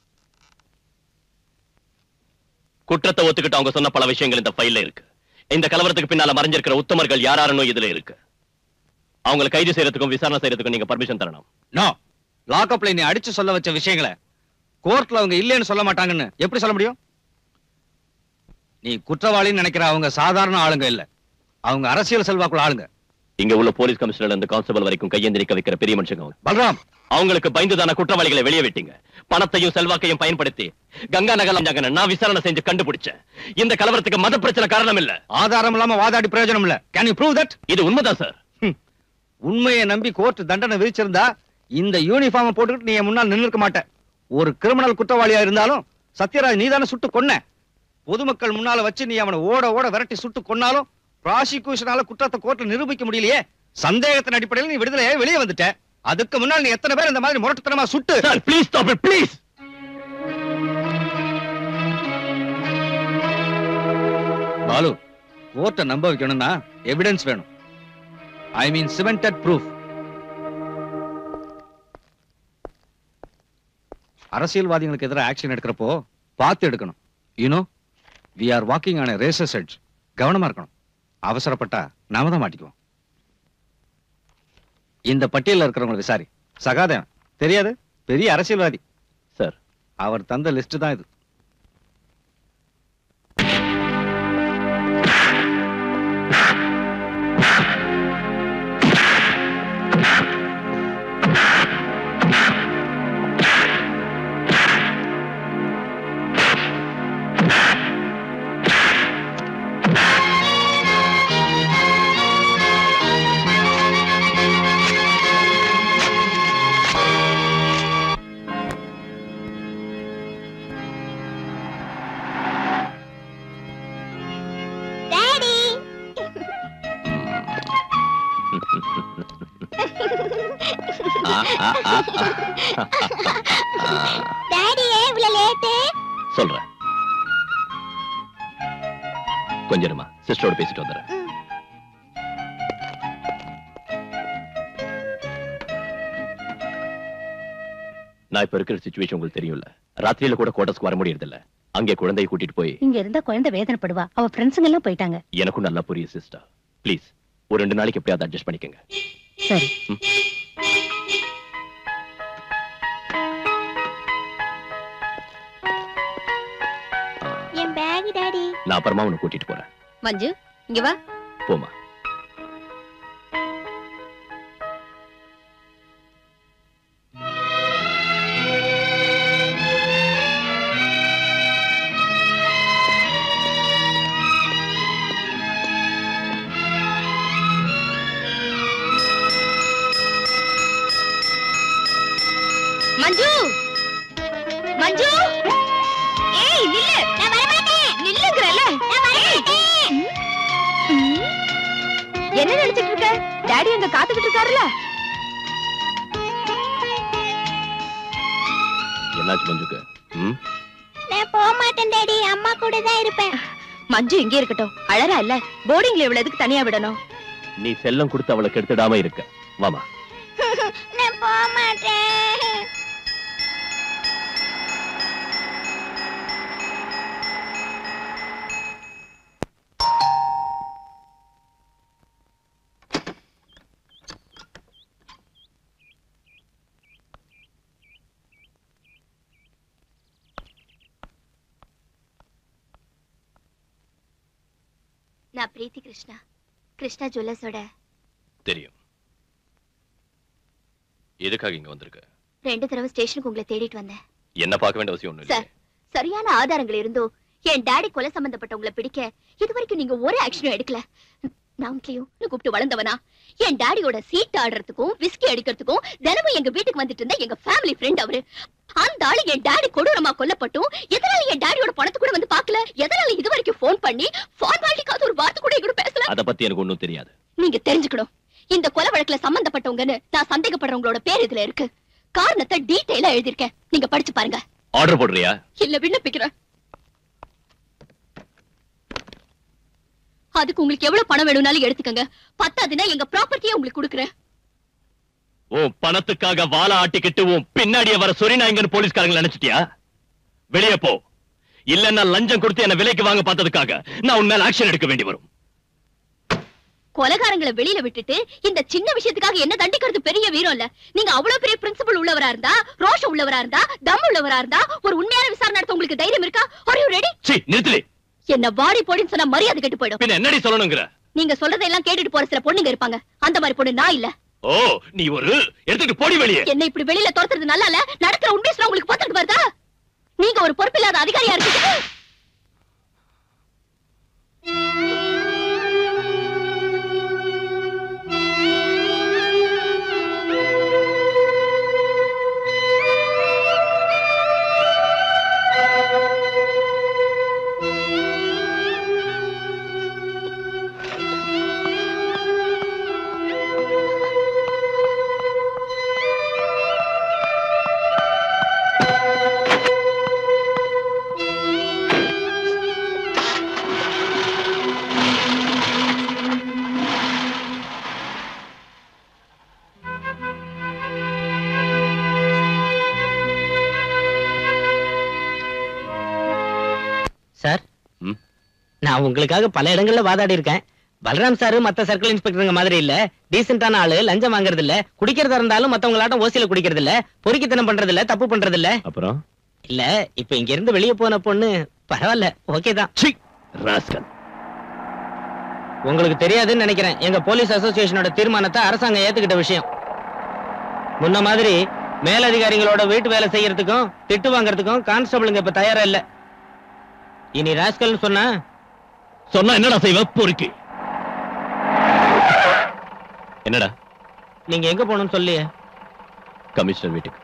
குற்றத்தை ஒத்துக்கிட்டு அவங்க சொன்ன பல விஷயங்கள் இந்த ஃபைல்ல இருக்கு இந்த கலவரத்துக்கு பின்னால மறைஞ்சிருக்கிற உத்தமர்கள் யாராருன்னு இதுல இருக்கு அவங்களை கைது செய்யறதுக்கும் விசாரணை செய்யறதுக்கும் நீங்க பர்மிஷன் தரணும் நோ லாக்அப்ல நீ அடிச்சு சொல்ல வச்ச விஷயங்களை கோர்ட்ல அவங்க இல்லைன்னு சொல்ல மாட்டாங்கன்னு எப்படி சொல்ல முடியும் நீ குற்றவாளின்னு நினைக்கிற அவங்க சாதாரண ஆளுங்க இல்ல அவங்க அரசியல் செல்வாக்குள்ள ஆளுங்க இங்க உள்ள போலீஸ் கமிஷனர் இருந்து கான்ஸ்டபிள் வரைக்கும் கையெந்திரிக்க வைக்கிற பெரிய மனுஷங்க அவங்க. பல்ராம் அவங்களுக்கு பயந்துதான குற்றவாளிகளை வெளியே விட்டீங்க பணத்தையும் செல்வாக்கையும் பயன்படுத்தி கங்கா நகர் நான் விசாரணை செஞ்சு கண்டுபிடிச்சேன் இந்த கலவரத்துக்கு மத பிரச்சனை காரணம் இல்ல ஆதாரம் இல்லாம வாதாடி பிரயோஜனம் இல்ல கேன் யூ ப்ரூவ் தட் இது உண்மைதான் சார் உண்மையை நம்பி கோர்ட் தண்டனை விதிச்சிருந்தா இந்த யூனிஃபார்ம் போட்டுக்கிட்டு நீ என் முன்னால் நின்னுக்க மாட்ட ஒரு கிரிமினல் குற்றவாளியா இருந்தாலும் சத்யராஜ் நீதானே சுட்டு கொன்ன பொதுமக்கள் முன்னால வச்சு நீ அவனை ஓட ஓட விரட்டி சுட்டு கொன்னாலும் ப்ராசிக்யூஷனால குற்றத்தை கோர்ட்ல நிரூபிக்க முடியலையே சந்தேகத்தின் அடிப்படையில் நீ விடுதலையே வெளியே வந்துட்ட அதுக்கு முன்னால் நீ எத்தனை பேர் இந்த மாதிரி முரட்டுத்தனமா சுட்டு sir please stop it please Balu கோர்ட்டை நம்ப வைக்கணும்னா எவிடன்ஸ் வேணும் ஐ மீன் சிமெண்டட் ப்ரூஃப் அரசியல்வாதிகளுக்கு எதிராக ஆக்ஷன் எடுக்கிறப்போ பார்த்து எடுக்கணும் you know we are walking on razor's edge கவனமா இருக்கணும் அவசரப்பட்டா நாம தான் மாட்டிக்குவோம் இந்த பட்டியல்ல இருக்கிறவங்க விசாரி சகாதேவன் தெரியாது பெரிய அரசியல்வாதி சார் அவர் தந்த லிஸ்ட் தான் இது டாடி டாடி ஏன் இவ்வளவு லேட்டு சொல்றேன் கொஞ்சம் இருமா சிஸ்டரோட பேசிட்டு வந்துடுறேன் நான் இப்ப இருக்கிற சுச்சுவேஷன் உங்களுக்கு தெரியும்ல ராத்திரியில கூட கோட்டஸ்க்கு வர முடியறது இல்ல அங்கே குழந்தையை கூட்டிட்டு போய் இங்க இருந்தா குழந்தை வேதனைப்படுவா அவ ஃப்ரெண்ட்ஸுங்க எல்லாம் போயிட்டாங்க எனக்கும் நல்லா புரியும் சிஸ்டர் ப்ளீஸ் ஒரு ரெண்டு நாளைக்கு எப்படியாவது அட்ஜஸ்ட் பண்ணிக்கங்க சரி என் பேக் டாடி நான் அப்புறமா உன்னை கூட்டிட்டு போறேன் மஞ்சு இங்க வா போமா மஞ்சு மஞ்சு ஏய் நில்லு நான் வர மாட்டேன் நில்லுங்கறல நான் வர மாட்டேன் என்ன நினைச்சிட்டு இருக்க டாடி அங்க காத்துக்கிட்டு இருக்காருல என்னாச்சு மஞ்சுக்கு ம் நான் போக மாட்டேன் டாடி அம்மா கூட தான் இருப்பேன் மஞ்சு இங்கே இருக்கட்டும் அழறா இல்ல போர்டிங்ல இவ்வளவு எதுக்கு தனியா விடணும் நீ செல்லம் கொடுத்து அவளை கெடுத்துடாம இருக்க வாமா நான் போக மாட்டேன் நான் பிரீத்தி கிருஷ்ணா கிருஷ்ணா ஜுவல்லர்ஸோட தெரியும் எதுக்காக இங்க வந்திருக்க ரெண்டு தடவை ஸ்டேஷனுக்கு உங்களை தேடிட்டு வந்தேன் என்ன பார்க்க வேண்டிய அவசியம் ஒண்ணு சார் சரியான ஆதாரங்கள் இருந்தோ என் டாடி கொலை சம்பந்தப்பட்டவங்களை பிடிக்க இது வரைக்கும் நீங்க ஒரு ஆக்ஷனும் எடுக்கல நாம்கிலையும் கூப்பிட்டு வளர்ந்தவனா என் டாடியோட சீட் ஆடுறதுக்கும் விஸ்கி அடிக்கிறதுக்கும் தினமும் எங்க வீட்டுக்கு வந்துட்டு இருந்த எங்க ஃபேமிலி ஃப்ரெண்ட் அவரு அந்த ஆளு என் டாடி கொடூரமா கொல்லப்பட்டும் எதனால என் டாடியோட பணத்தை கூட வந்து பார்க்கல எதனால இது வரைக்கும் ஃபோன் பண்ணி ஃபார்மாலிட்டிக்காக ஒரு வார்த்தை கூட என் கூட பேசல அத பத்தி எனக்கு ஒண்ணும் தெரியாது நீங்க தெரிஞ்சுக்கணும் இந்த கொலை வழக்குல சம்பந்தப்பட்டவங்கன்னு நான் சந்தேகப்படுறவங்களோட பேர் இதுல இருக்கு காரணத்தை டீடைலா எழுதியிருக்கேன் நீங்க படிச்சு பாருங்க ஆர்டர் போடுறியா இல்ல விண்ணப்பிக்கிறேன் அதுக்கு உங்களுக்கு எவ்வளவு பணம் வேணும்னாலும் எடுத்துக்கங்க பத்தாதுன்னா எங்க ப்ராப்பர்ட்டியே உங்களுக்கு கொடுக்குறேன் உன் பணத்துக்காக வாழ ஆட்டிக்கிட்டு உன் பின்னாடியே வர சொரிநாயங்கன்னு போலீஸ்காரங்க நினைச்சிட்டியா வெளியே போ இல்லன்னா லஞ்சம் கொடுத்து என்ன விலைக்கு வாங்க பார்த்ததுக்காக நான் உன் மேல ஆக்ஷன் எடுக்க வேண்டி வரும் கொலகாரங்களை வெளியில விட்டுட்டு இந்த சின்ன விஷயத்துக்காக என்ன தண்டிக்கிறது பெரிய வீரம் இல்ல நீங்க அவ்வளவு பெரிய பிரின்சிபல் உள்ளவரா இருந்தா ரோஷம் உள்ளவரா இருந்தா தம் உள்ளவரா இருந்தா ஒரு உண்மையான விசாரணை நடத்த உங்களுக்கு தைரியம் இருக்கா are you ரெடி சீ நிறுத்துடி என்ன வாடி போடின்னு சொன்னா மரியாதை கெட்டு போயிடும் பின்ன என்னடி சொல்லணுங்கிற நீங்க சொல்றதெல்லாம் கேட்டுட்டு போற சில பொண்ணுங்க இருப்பாங்க அந்த மாதிரி பொண்ணு நான் இல்ல ஓ நீ ஒரு எடுத்துட்டு போடி வெளியே என்ன இப்படி வெளியில துரத்துறது நல்லா இல்ல நடக்கிற உண்மை சொல்ல உங்களுக்கு பார்த்துட்டு வருதா நீங்க ஒரு பொறுப்பில்லாத அதிகாரியா இருக்கு சார் நான் உங்களுக்காக பல இடங்கள்ல வாதாடி இருக்கேன் பலராம் சார் மத்த சர்க்கிள் இன்ஸ்பெக்டருங்க மாதிரி இல்ல டீசென்டான ஆளு லஞ்சம் வாங்குறது இல்ல குடிக்கிறதா இருந்தாலும் மத்தவங்களாட்டம் ஓசியில குடிக்கிறது இல்ல பொறுக்கித்தனம் பண்றது இல்ல தப்பு பண்றது இல்ல அப்புறம் இல்ல இப்ப இங்க இருந்து வெளியே போன பொண்ணு பரவாயில்ல ஓகே தான் ராஸ்கல் உங்களுக்கு தெரியாதுன்னு நினைக்கிறேன் எங்க போலீஸ் அசோசியேஷனோட தீர்மானத்தை அரசாங்கம் ஏத்துக்கிட்ட விஷயம் முன்ன மாதிரி மேலதிகாரிகளோட வீட்டு வேலை செய்யறதுக்கும் திட்டு வாங்குறதுக்கும் கான்ஸ்டபிளுங்க இப்ப தயாரா இல்ல இனி ராஸ்கல் சொன்னா சொன்னா என்னடா செய்வ பொறுக்கி என்னடா நீங்க எங்க போகணும்னு சொல்லியே கமிஷனர் வீட்டுக்கு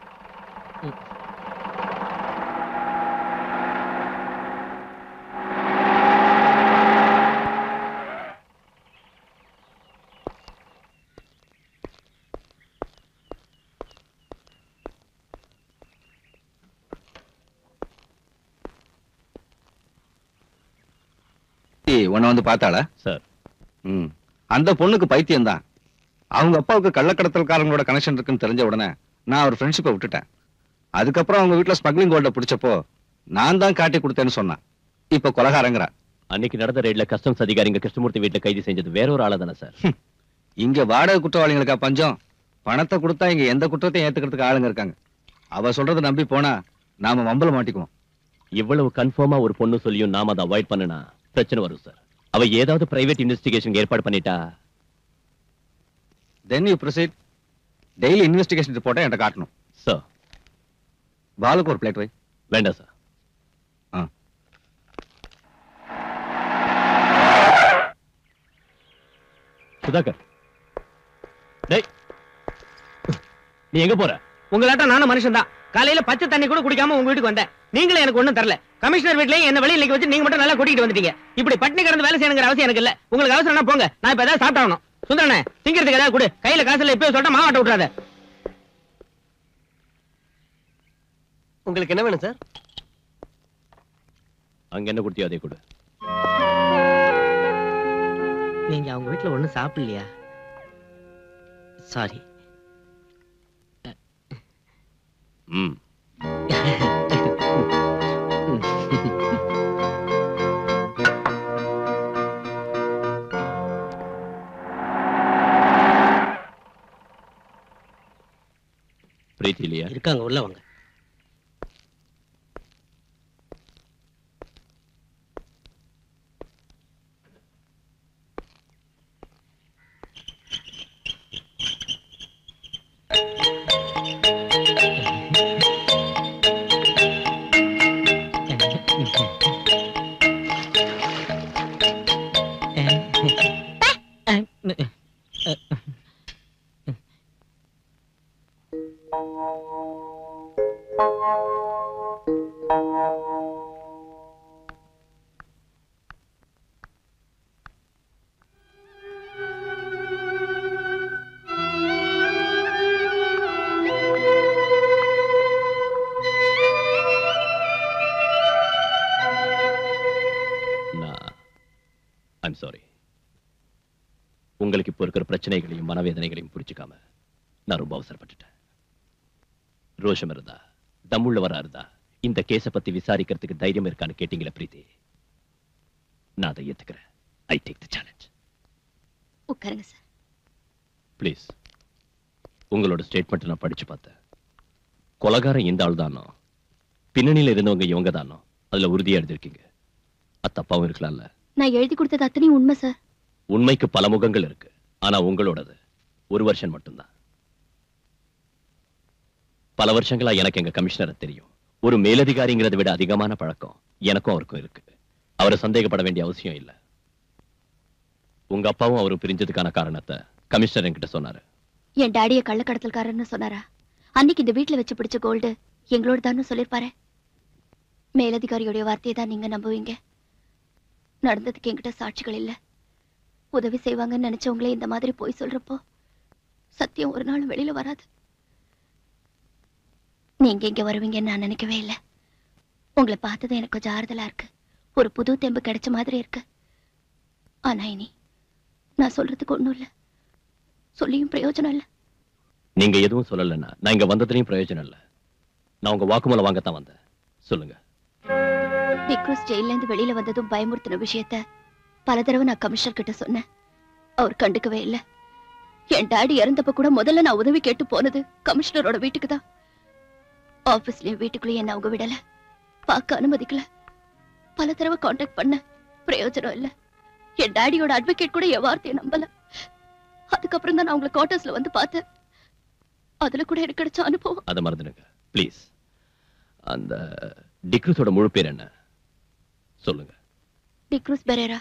உன்னை வந்து பார்த்தாளா சார் ம் அந்த பொண்ணுக்கு பைத்தியம் தான் அவங்க அப்பாவுக்கு கள்ளக்கடத்தல்காரங்களோட கனெக்ஷன் இருக்குன்னு தெரிஞ்ச உடனே நான் ஒரு ஃப்ரெண்ட்ஷிப்பை விட்டுட்டேன் அதுக்கப்புறம் அவங்க வீட்டுல ஸ்மக்லிங் கோல்ட பிடிச்சப்போ நான் தான் காட்டி கொடுத்தேன்னு சொன்னான் இப்ப கொலகாரங்கிறா அன்னைக்கு நடந்த ரெய்ட்ல கஸ்டம்ஸ் அதிகாரிங்க கிருஷ்ணமூர்த்தி வீட்டுல கைது செஞ்சது வேற ஒரு ஆளா தானே சார் இங்க வாடகை குற்றவாளிகளுக்கா பஞ்சம் பணத்தை கொடுத்தா இங்க எந்த குற்றத்தையும் ஏத்துக்கிறதுக்கு ஆளுங்க இருக்காங்க அவ சொல்றதை நம்பி போனா நாம மம்பல மாட்டிக்குவோம் இவ்வளவு கன்ஃபார்மா ஒரு பொண்ணு சொல்லியும் நாம அதை அவாய்ட் பண்ணனா பிரச்சனை வரும் சார் அவ ஏதாவது பிரைவேட் இன்வெஸ்டிகேஷன் ஏற்பாடு பண்ணிட்டா then you proceed daily investigation ரிப்போர்ட்டை என்கிட்ட காட்டணும் சார் பாலுக்கு ஒரு பிளேட் வை வேண்டாம் சார் ஆ சுதாகர் டேய் நீ எங்க போற உங்களாட்டம் நானும் மனுஷன் தான் காலையில பச்சை தண்ணி கூட குடிக்காம உங்க வீட்டுக்கு வந்தேன் நீங்களும் எனக்கு ஒண்ணும் தரல கமிஷனர் வீட்லயும் என்ன வெளியில நிக்க வச்சு நீங்க மட்டும் நல்லா கூட்டிட்டு வந்துட்டீங்க இப்படி பட்டினி கிடந்து வேலை செய்யணுங்கிற அவசியம் எனக்கு இல்ல உங்களுக்கு அவசரம்னா போங்க நான் இப்ப ஏதாவது சாப்பிட்டாகணும் சுந்தரனே திங்கிறதுக்கு ஏதாவது கொடு கையில காசு இல்ல இப்பவே சொல்லிட்டு மாவாட்ட விட்டுறாத உங்களுக்கு என்ன வேணும் சார் அங்க என்ன கொடுத்தியோ அதே கொடு நீங்க அவங்க வீட்ல ஒண்ணும் சாப்பிடலையா சாரி ம் பிரீத்தி இல்லையா இருக்காங்க உள்ள வாங்க நான் ஐம் சாரி உங்களுக்கு இப்போ இருக்கிற பிரச்சனைகளையும் மனவேதனைகளையும் புரிஞ்சுக்காம நான் ரொம்ப அவசரப்பட்டுட்டேன் ரோஷம் இருந்தா தம்முள்ளவரா இருந்தா இந்த கேஸ பத்தி விசாரிக்கிறதுக்கு தைரியம் இருக்கான்னு கேட்டீங்களா பிரீத்தி நான் அதை ஏத்துக்கிறேன் ஐ டேக் தி சேலஞ்ச் உட்காருங்க சார் ப்ளீஸ் உங்களோட ஸ்டேட்மெண்ட் நான் படிச்சு பார்த்தேன் கொலகாரம் இந்த ஆள் தானோ பின்னணியில இருந்தவங்க இவங்க தானோ அதுல உறுதியா எழுதிருக்கீங்க அது தப்பாவும் இருக்கலாம்ல நான் எழுதி கொடுத்தது அத்தனையும் உண்மை சார் உண்மைக்கு பல முகங்கள் இருக்கு ஆனா உங்களோடது ஒரு வருஷம் மட்டும்தான் பல வருஷங்களா எனக்கு எங்க கமிஷனரை தெரியும் ஒரு மேலதிகாரிங்கிறதை விட அதிகமான பழக்கம் எனக்கும் அவருக்கும் இருக்கு அவரை சந்தேகப்பட வேண்டிய அவசியம் இல்ல உங்க அப்பாவும் அவரும் பிரிஞ்சதுக்கான காரணத்தை கமிஷனர் என்கிட்ட சொன்னாரு என் டாடிய கள்ளக்கடத்தல்காரன்னு சொன்னாரா அன்னைக்கு இந்த வீட்ல வச்சு பிடிச்ச கோல்டு எங்களோட தான் சொல்லிருப்பாரு மேலதிகாரியோடைய வார்த்தையை தான் நீங்க நம்புவீங்க நடந்ததுக்கு என்கிட்ட சாட்சிகள் இல்ல உதவி செய்வாங்கன்னு நினைச்சவங்களே இந்த மாதிரி போய் சொல்றப்போ சத்தியம் ஒரு நாள் வெளியில வராது நீங்க இங்க வருவீங்கன்னு நான் நினைக்கவே இல்லை உங்களை பார்த்தது எனக்கு கொஞ்சம் ஆறுதலா இருக்கு ஒரு புது தெம்பு கிடைச்ச மாதிரி இருக்கு ஆனா இனி நான் சொல்றதுக்கு ஒண்ணும் இல்ல சொல்லியும் பிரயோஜனம் இல்ல நீங்க எதுவும் சொல்லலைன்னா நான் இங்க வந்ததுலயும் பிரயோஜனம் இல்ல நான் உங்க வாக்குமூலம் வாங்கத்தான் வந்தேன் சொல்லுங்க நிக்ரோஸ் ஜெயில இருந்து வெளியில வந்ததும் பயமுறுத்தின விஷயத்த பல தடவை நான் கமிஷனர் கிட்ட சொன்னேன் அவர் கண்டுக்கவே இல்ல என் டாடி இறந்தப்ப கூட முதல்ல நான் உதவி கேட்டு போனது கமிஷனரோட வீட்டுக்கு தான் ஆபீஸ்லயும் வீட்டுக்குள்ளேயும் என்ன அவங்க விடல பார்க்க அனுமதிக்கல பல தடவை காண்டாக்ட் பண்ண பிரயோஜனம் இல்ல என் டாடியோட அட்வொகேட் கூட என் வார்த்தையை நம்பல அதுக்கப்புறம் தான் நான் உங்களை குவார்டர்ஸ்ல வந்து பார்த்தேன் அதுல கூட எனக்கு கிடைச்ச அனுபவம் அதை மறந்துடுங்க ப்ளீஸ் அந்த டிக்ரூஸோட முழு பேர் என்ன சொல்லுங்க டிக்ரூஸ் பெரேரா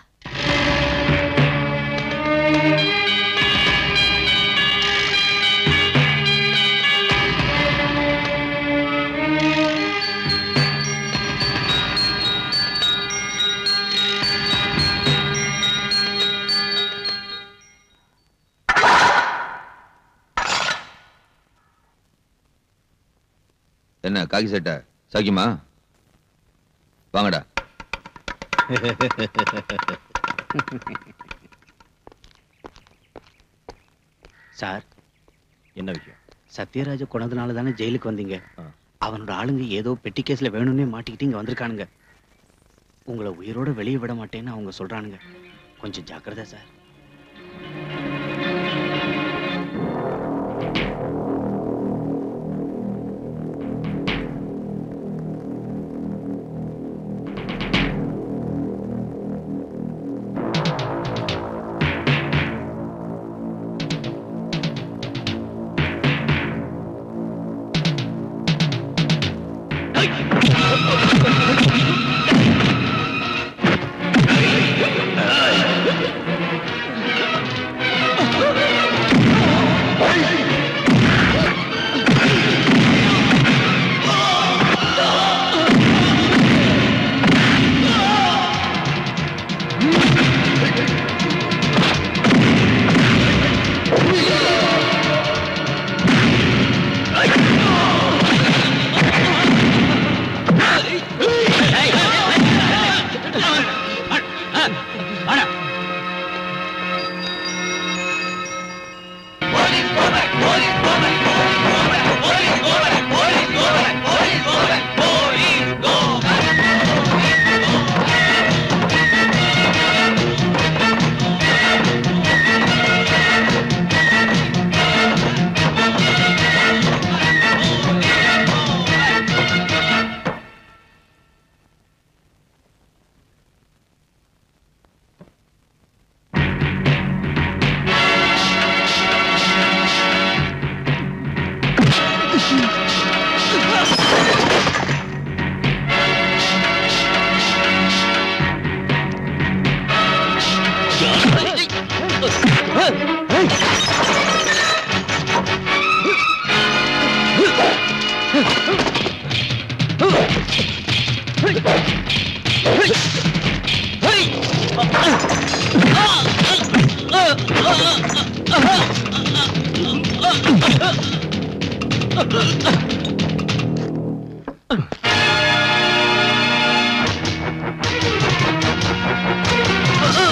என்ன காக்கி சட்டை சாக்கியமா வாங்கடா சார் என்ன விஷயம் சத்யராஜ கொண்டதுனால தானே ஜெயிலுக்கு வந்தீங்க அவனோட ஆளுங்க ஏதோ பெட்டி கேஸ்ல வேணும்னே மாட்டிக்கிட்டு இங்க வந்திருக்கானுங்க உங்களை உயிரோட வெளியே விட மாட்டேன்னு அவங்க சொல்றானுங்க கொஞ்சம் ஜாக்கிரதை சார்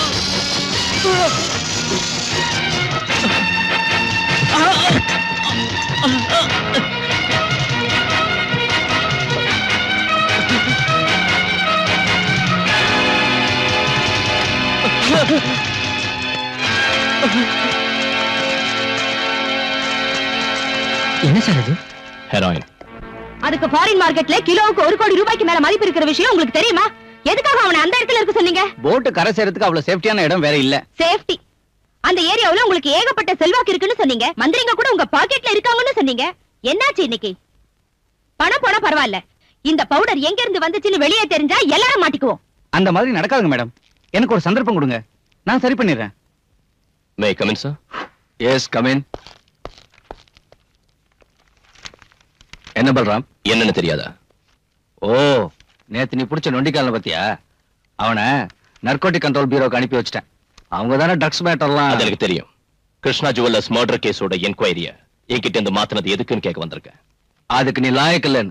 Ah! என்ன சார் அது ஹெராயின் அதுக்கு ஃபாரின் மார்க்கெட்ல கிலோவுக்கு ஒரு கோடி ரூபாய்க்கு மேல மதிப்பு இருக்கிற விஷயம் உங்களுக்கு தெரியுமா எதுக்காக அவனை அந்த இடத்துல இருக்க சொன்னீங்க போட்டு கரை சேரத்துக்கு அவ்வளவு சேஃப்டியான இடம் வேற இல்ல சேஃப்டி அந்த ஏரியாவுல உங்களுக்கு ஏகப்பட்ட செல்வாக்கு இருக்குன்னு சொன்னீங்க மந்திரிங்க கூட உங்க பாக்கெட்ல இருக்காங்கன்னு சொன்னீங்க என்னாச்சு இன்னைக்கு பணம் போனா பரவாயில்ல இந்த பவுடர் எங்க இருந்து வந்துச்சுன்னு வெளியே தெரிஞ்சா எல்லாரும் மாட்டிக்குவோம் அந்த மாதிரி நடக்காதுங்க மேடம் எனக்கு ஒரு சந்தர்ப்பம் கொடுங்க நான் சரி பண்ணிடுறேன் may come in sir yes come in என்ன பல்ராம் என்னன்னு தெரியாதா ஓ நேத்து நீ புடிச்ச நொண்டிக்கால பத்தியா அவனை நர்கோட்டிக் கண்ட்ரோல் பீரோக்கு அனுப்பி வச்சிட்டேன் அவங்க தானே ட்ரக்ஸ் மேட்டர்லாம் அது எனக்கு தெரியும் கிருஷ்ணா ஜுவல்லர்ஸ் மர்டர் கேஸோட என்கொயரிய என்கிட்ட இருந்து மாத்தினது எதுக்குன்னு கேட்க வந்திருக்கேன் அதுக்கு நீ லாயக்கு இல்லைன்னு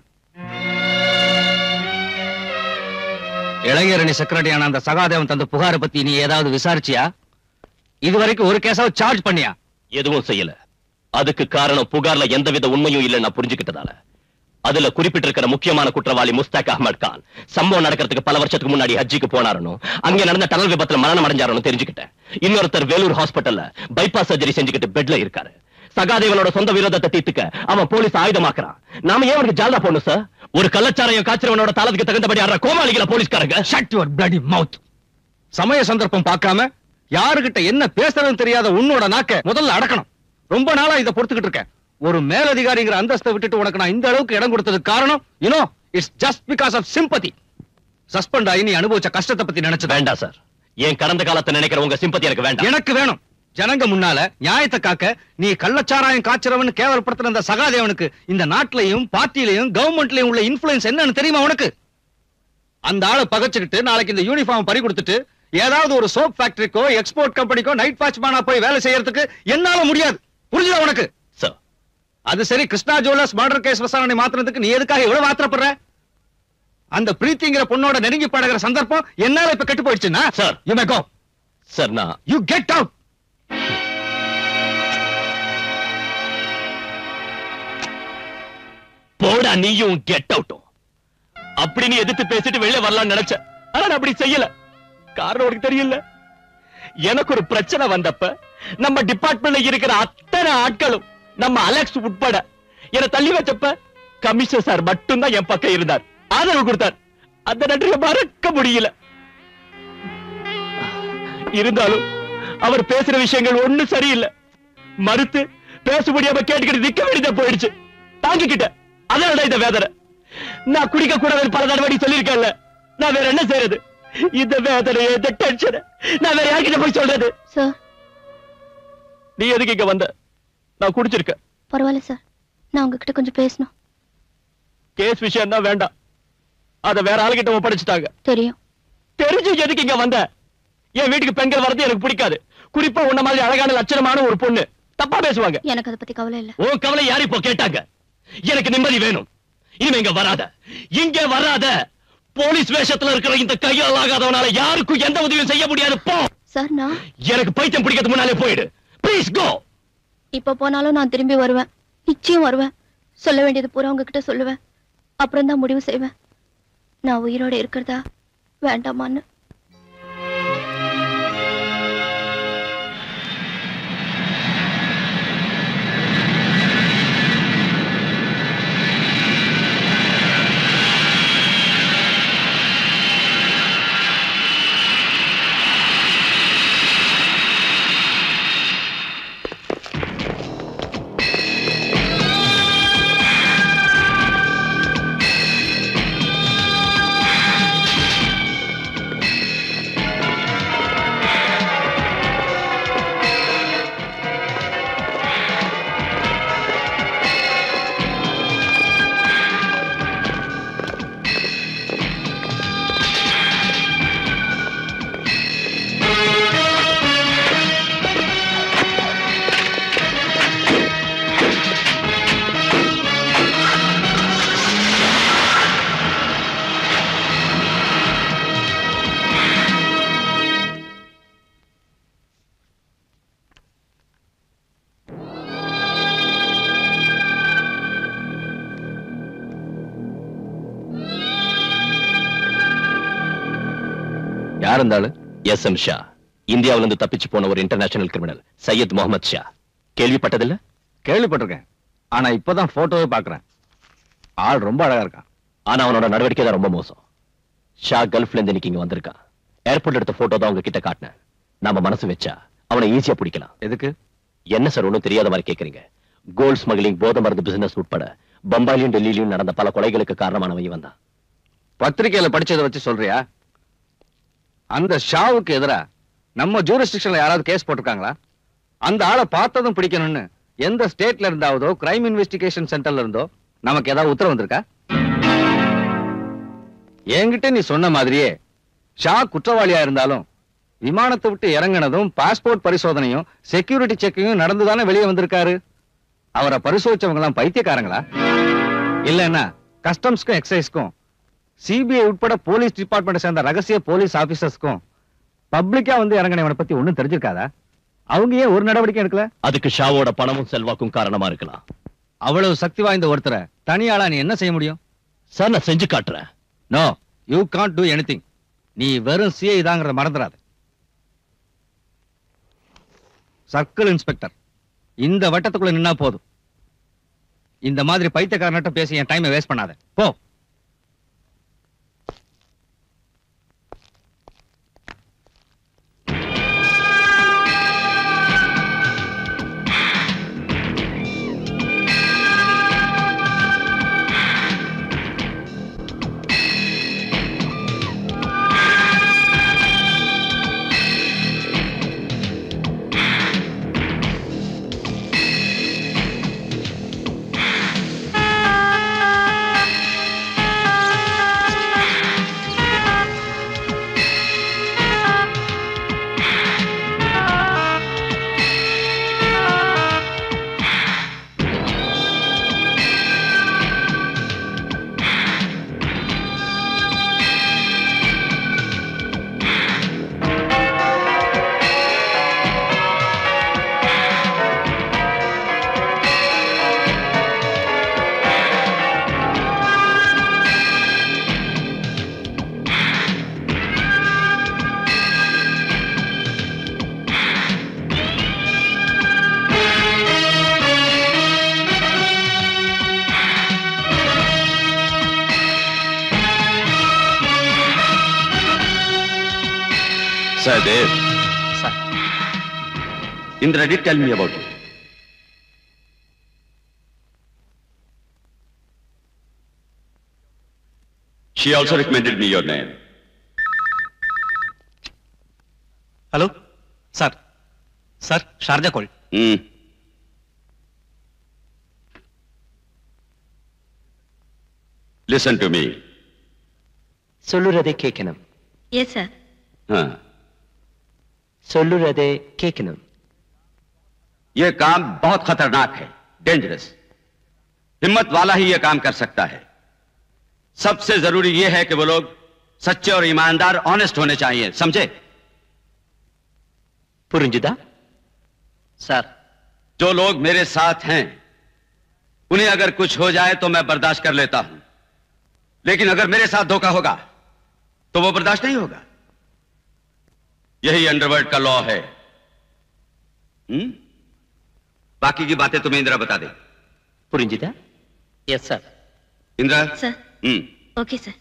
இளைஞரணி செக்ரட்டரியான அந்த சகாதேவன் தந்த புகாரை பத்தி நீ ஏதாவது விசாரிச்சியா இது வரைக்கும் ஒரு கேஸாவது சார்ஜ் பண்ணியா எதுவும் செய்யல அதுக்கு காரணம் புகார்ல எந்தவித உண்மையும் இல்லைன்னு நான் புரிஞ்சுக்கிட்டதால அதுல குறிப்பிட்டிருக்கிற முக்கியமான குற்றவாளி முஸ்தாக் அஹமத் கான் சம்பவம் நடக்கிறதுக்கு பல வருஷத்துக்கு முன்னாடி ஹஜ்ஜிக்கு போனாருன்னு அங்க நடந்த டனல் விபத்துல மரணம் அடைஞ்சாருன்னு தெரிஞ்சுக்கிட்டேன் இன்னொருத்தர் வேலூர் ஹாஸ்பிட்டல்ல பைபாஸ் சர்ஜரி செஞ்சுக்கிட்டு பெட்ல இருக்காரு சகாதேவனோட சொந்த விரோதத்தை தீர்த்துக்க அவன் போலீஸ் ஆயுதமாக்குறான் நாம ஏன் அவனுக்கு ஜால்தா போடணும் சார் ஒரு கள்ளச்சாரையும் காய்ச்சறவனோட தாளத்துக்கு தகுந்தபடி ஆடுற கோமாளிகள போலீஸ்காரங்க ஷட் யுவர் பிளடி மவுத் சமய சந்தர்ப்பம் பார்க்காம யாருகிட்ட என்ன பேசுறதுன்னு தெரியாத உன்னோட நாக்க முதல்ல அடக்கணும் ரொம்ப நாளா இதை பொறுத்துக்கிட்டு இருக்கேன் ஒரு மேலதிகாரிங்கிற அந்தஸ்தை விட்டுட்டு உனக்கு நான் இந்த அளவுக்கு இடம் கொடுத்ததுக்கு காரணம் you know it's just because of sympathy suspend ஆகி நீ அனுபவிச்ச கஷ்டத்தை பத்தி நினைச்சு வேண்டாம் சார் என் கடந்த காலத்தை நினைக்கிற உங்க சிம்பத்தி எனக்கு வேண்டாம் எனக்கு வேணும் ஜனங்க முன்னால நியாயத்தை காக்க நீ கள்ளச்சாராயம் காய்ச்சறவன் கேவலப்படுத்துற அந்த சகாதேவனுக்கு இந்த நாட்டிலையும் பார்ட்டிலையும் கவர்மெண்ட்லயும் உள்ள இன்ஃபுளுன்ஸ் என்னன்னு தெரியுமா உனக்கு அந்த ஆளை பகச்சுக்கிட்டு நாளைக்கு இந்த யூனிஃபார்ம் பறி கொடுத்துட்டு ஏதாவது ஒரு சோப் ஃபேக்டரிக்கோ எக்ஸ்போர்ட் கம்பெனிக்கோ நைட் வாட்ச்மேனா போய் வேலை செய்யறதுக்கு என்னால முடியாது புரிஞ்சுதா உனக்கு சார் அது சரி கிருஷ்ணா ஜுவல்லர்ஸ் மர்டர் கேஸ் விசாரணை மாத்துறதுக்கு நீ எதுக்காக இவ்வளவு ஆத்திரப்படுற அந்த பிரீத்திங்கிற பொண்ணோட நெருங்கி பழகுற சந்தர்ப்பம் என்னால இப்ப கெட்டு போயிடுச்சுன்னா sir you may go sir நான் யூ கெட் அவுட் போடா நீயும் கெட் அவுட்டும் அப்படி நீ எதிர்த்து பேசிட்டு வெளியே வரலாம்னு நினைச்ச ஆனா நான் அப்படி செய்யல காரணம் உனக்கு தெரியல எனக்கு ஒரு பிரச்சனை வந்தப்ப நம்ம டிபார்ட்மெண்ட்ல இருக்கிற அத்தனை ஆட்களும் நம்ம அலெக்ஸ் உட்பட என்னை தள்ளி வச்சப்ப கமிஷனர் சார் மட்டும்தான் என் பக்கம் இருந்தார் ஆதரவு கொடுத்தார் அந்த நன்றியை மறக்க முடியல இருந்தாலும் அவர் பேசுற விஷயங்கள் ஒண்ணு சரியில்லை மறுத்து பேச முடியாம கேட்டுக்கிட்டு நிக்க வேண்டியதா போயிடுச்சு தாங்கிக்கிட்டேன் அதனால இந்த வேதனை நான் குடிக்க கூடாதுன்னு பல தடவை சொல்லியிருக்கேன்ல நான் வேற என்ன செய்யறது இந்த வேதனை இந்த டென்ஷன் நான் வேற யார்கிட்ட போய் சொல்றது சார் நீ எதுக்கு இங்க வந்த நான் குடிச்சிருக்க பரவாயில்ல சார் நான் உங்ககிட்ட கொஞ்சம் பேசணும் கேஸ் விஷயம் தான் வேண்டாம் அத வேற ஆளுகிட்ட ஒப்படைச்சிட்டாங்க தெரியும் தெரிஞ்சு எதுக்கு இங்க வந்த என் வீட்டுக்கு பெண்கள் வர்றது எனக்கு பிடிக்காது குறிப்பா உன்ன மாதிரி அழகான லட்சணமான ஒரு பொண்ணு தப்பா பேசுவாங்க எனக்கு அதை பத்தி கவலை இல்ல உன் கவலை யாரு இப்போ கேட்டாங்க எனக்கு நிம்மதி வேணும் இனிமே இங்க வராத இங்க வராத போலீஸ் வேஷத்துல இருக்கிற இந்த கையால் ஆகாதவனால யாருக்கும் எந்த உதவியும் செய்ய முடியாது போ சார் நான் எனக்கு பைத்தியம் பிடிக்கிறது முன்னாலே போயிடு ப்ளீஸ் கோ இப்ப போனாலும் நான் திரும்பி வருவேன் நிச்சயம் வருவேன் சொல்ல வேண்டியது பூரா உங்ககிட்ட சொல்லுவேன் அப்புறம் தான் முடிவு செய்வேன் நான் உயிரோட இருக்கிறதா வேண்டாமான்னு யார் இருந்தாலும் எஸ் எம் ஷா இந்தியாவில இருந்து தப்பிச்சு போன ஒரு இன்டர்நேஷனல் கிரிமினல் சையத் முகமது ஷா கேள்விப்பட்டதில்ல கேள்விப்பட்டிருக்கேன் ஆனா இப்பதான் போட்டோவே பாக்குறேன் ஆள் ரொம்ப அழகா இருக்கான் ஆனா அவனோட நடவடிக்கை தான் ரொம்ப மோசம் ஷா கல்ஃப்ல இருந்து இன்னைக்கு இங்க வந்திருக்கான் ஏர்போர்ட்ல எடுத்த போட்டோ தான் உங்ககிட்ட காட்டினேன் நாம மனசு வச்சா அவனை ஈஸியா பிடிக்கலாம் எதுக்கு என்ன சார் ஒண்ணும் தெரியாத மாதிரி கேக்குறீங்க கோல்ட் ஸ்மக்லிங் போதை மருந்து பிசினஸ் உட்பட பம்பாயிலும் டெல்லியிலும் நடந்த பல கொலைகளுக்கு காரணமானவன் இவன் தான் பத்திரிக்கையில படிச்சதை வச்சு சொல்றியா அந்த ஷாவுக்கு எதிரா நம்ம ஜூரிஸ்டிக்ஷன்ல யாராவது கேஸ் போட்டிருக்காங்களா அந்த ஆளை பார்த்ததும் பிடிக்கணும்னு எந்த ஸ்டேட்ல இருந்தாவதோ கிரைம் இன்வெஸ்டிகேஷன் சென்டர்ல இருந்தோ நமக்கு ஏதாவது உத்தரவு வந்திருக்கா என்கிட்ட நீ சொன்ன மாதிரியே ஷா குற்றவாளியா இருந்தாலும் விமானத்தை விட்டு இறங்கினதும் பாஸ்போர்ட் பரிசோதனையும் செக்யூரிட்டி செக்கிங்கும் நடந்துதானே வெளியே வந்திருக்காரு அவரை பரிசோதிச்சவங்க எல்லாம் பைத்தியக்காரங்களா இல்லைன்னா கஸ்டம்ஸ்க்கும் எக்ஸைஸ்க்கும் சிபிஐ உட்பட போலீஸ் டிபார்ட்மெண்ட் சேர்ந்த ரகசிய போலீஸ் ஆபீசர்ஸ்க்கும் பப்ளிக்கா வந்து இறங்கினவனை பத்தி ஒண்ணும் தெரிஞ்சிருக்காதா அவங்க ஏன் ஒரு நடவடிக்கை எடுக்கல அதுக்கு ஷாவோட பணமும் செல்வாக்கும் காரணமா இருக்கலாம் அவ்வளவு சக்தி வாய்ந்த ஒருத்தரை தனியாளா நீ என்ன செய்ய முடியும் சார் நான் செஞ்சு காட்டுறேன் no you can't do anything நீ வெறும் சிஐ தாங்கிறத மறந்துடாத சர்க்கிள் இன்ஸ்பெக்டர் இந்த வட்டத்துக்குள்ள நின்னா போதும் இந்த மாதிரி பைத்தியக்காரன்ட்ட பேசி என் டைமை வேஸ்ட் பண்ணாத போ Sahadev. Sir. Indra did tell me about you. She also recommended me your name. Hello sir sir Sharjah call Hmm. Listen to me. சொல்லுறதை கேட்கணும் எஸ் சார் हाँ சொல்லுறதை கேட்கணும் ये काम बहुत खतरनाक है डेंजरस हिम्मत वाला ही ये काम कर सकता है सबसे जरूरी ये है कि वो लोग सच्चे और ईमानदार ऑनेस्ट होने चाहिए समझे புரிஞ்சுதா सर जो लोग मेरे साथ हैं उन्हें अगर कुछ हो जाए तो मैं बर्दाश्त कर लेता हूं लेकिन अगर मेरे साथ धोखा होगा तो वो बर्दाश्त नहीं होगा यही अंडरवर्ल्ड का लॉ है हम्म? बाकी की बातें तुम्हें इंदिरा बता दे புரிஞ்சுதா yes sir Indira sir hmm okay sir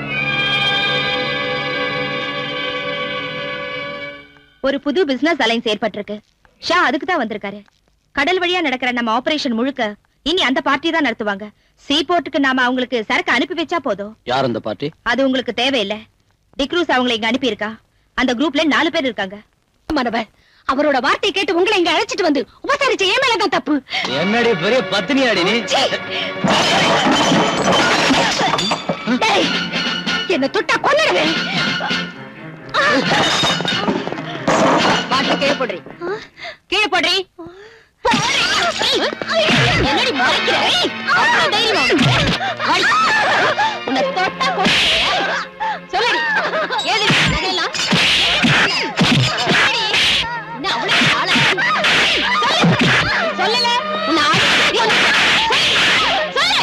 ஒரு புது பிசினஸ் அலைன்ஸ் ஏற்பட்டிருக்கு ஷா அதுக்கு தான் வந்திருக்காரு கடல் வழியா நடக்கிற நம்ம ஆபரேஷன் முழுக்க இனி அந்த பார்ட்டி தான் நடத்துவாங்க சீ போர்ட்டுக்கு நாம அவங்களுக்கு சரக்கு அனுப்பி வச்சா போதும் யார் அந்த பார்ட்டி அது உங்களுக்கு தேவையில்லை டிக்ரூஸ் அவங்களை இங்க அனுப்பியிருக்கா அந்த குரூப்ல நாலு பேர் இருக்காங்க மனவர் அவரோட வார்த்தை கேட்டு உங்களை இங்க அழைச்சிட்டு வந்து உபசரிச்ச ஏன் மேலதான் தப்பு என்னடி பெரிய பத்தினியாடி நீ டேய், என்ன தொட்டா கொன்னுடுவேன் பாட்டில கீழே போடுறி கீழே போடுறி என்னடி மறைக்கிற ஏய், அவ்வளவு தைரியம் உனக்கு? அடி. உன்னை தொட்டா கொன்னுடுவேன். சொல்லடி ஏது நகையெல்லாம் சொல்லடி. என்ன அவ்வளவு ஆளா? சொல்லு. சொல்லல உன்னை ஆடி சொல்லு.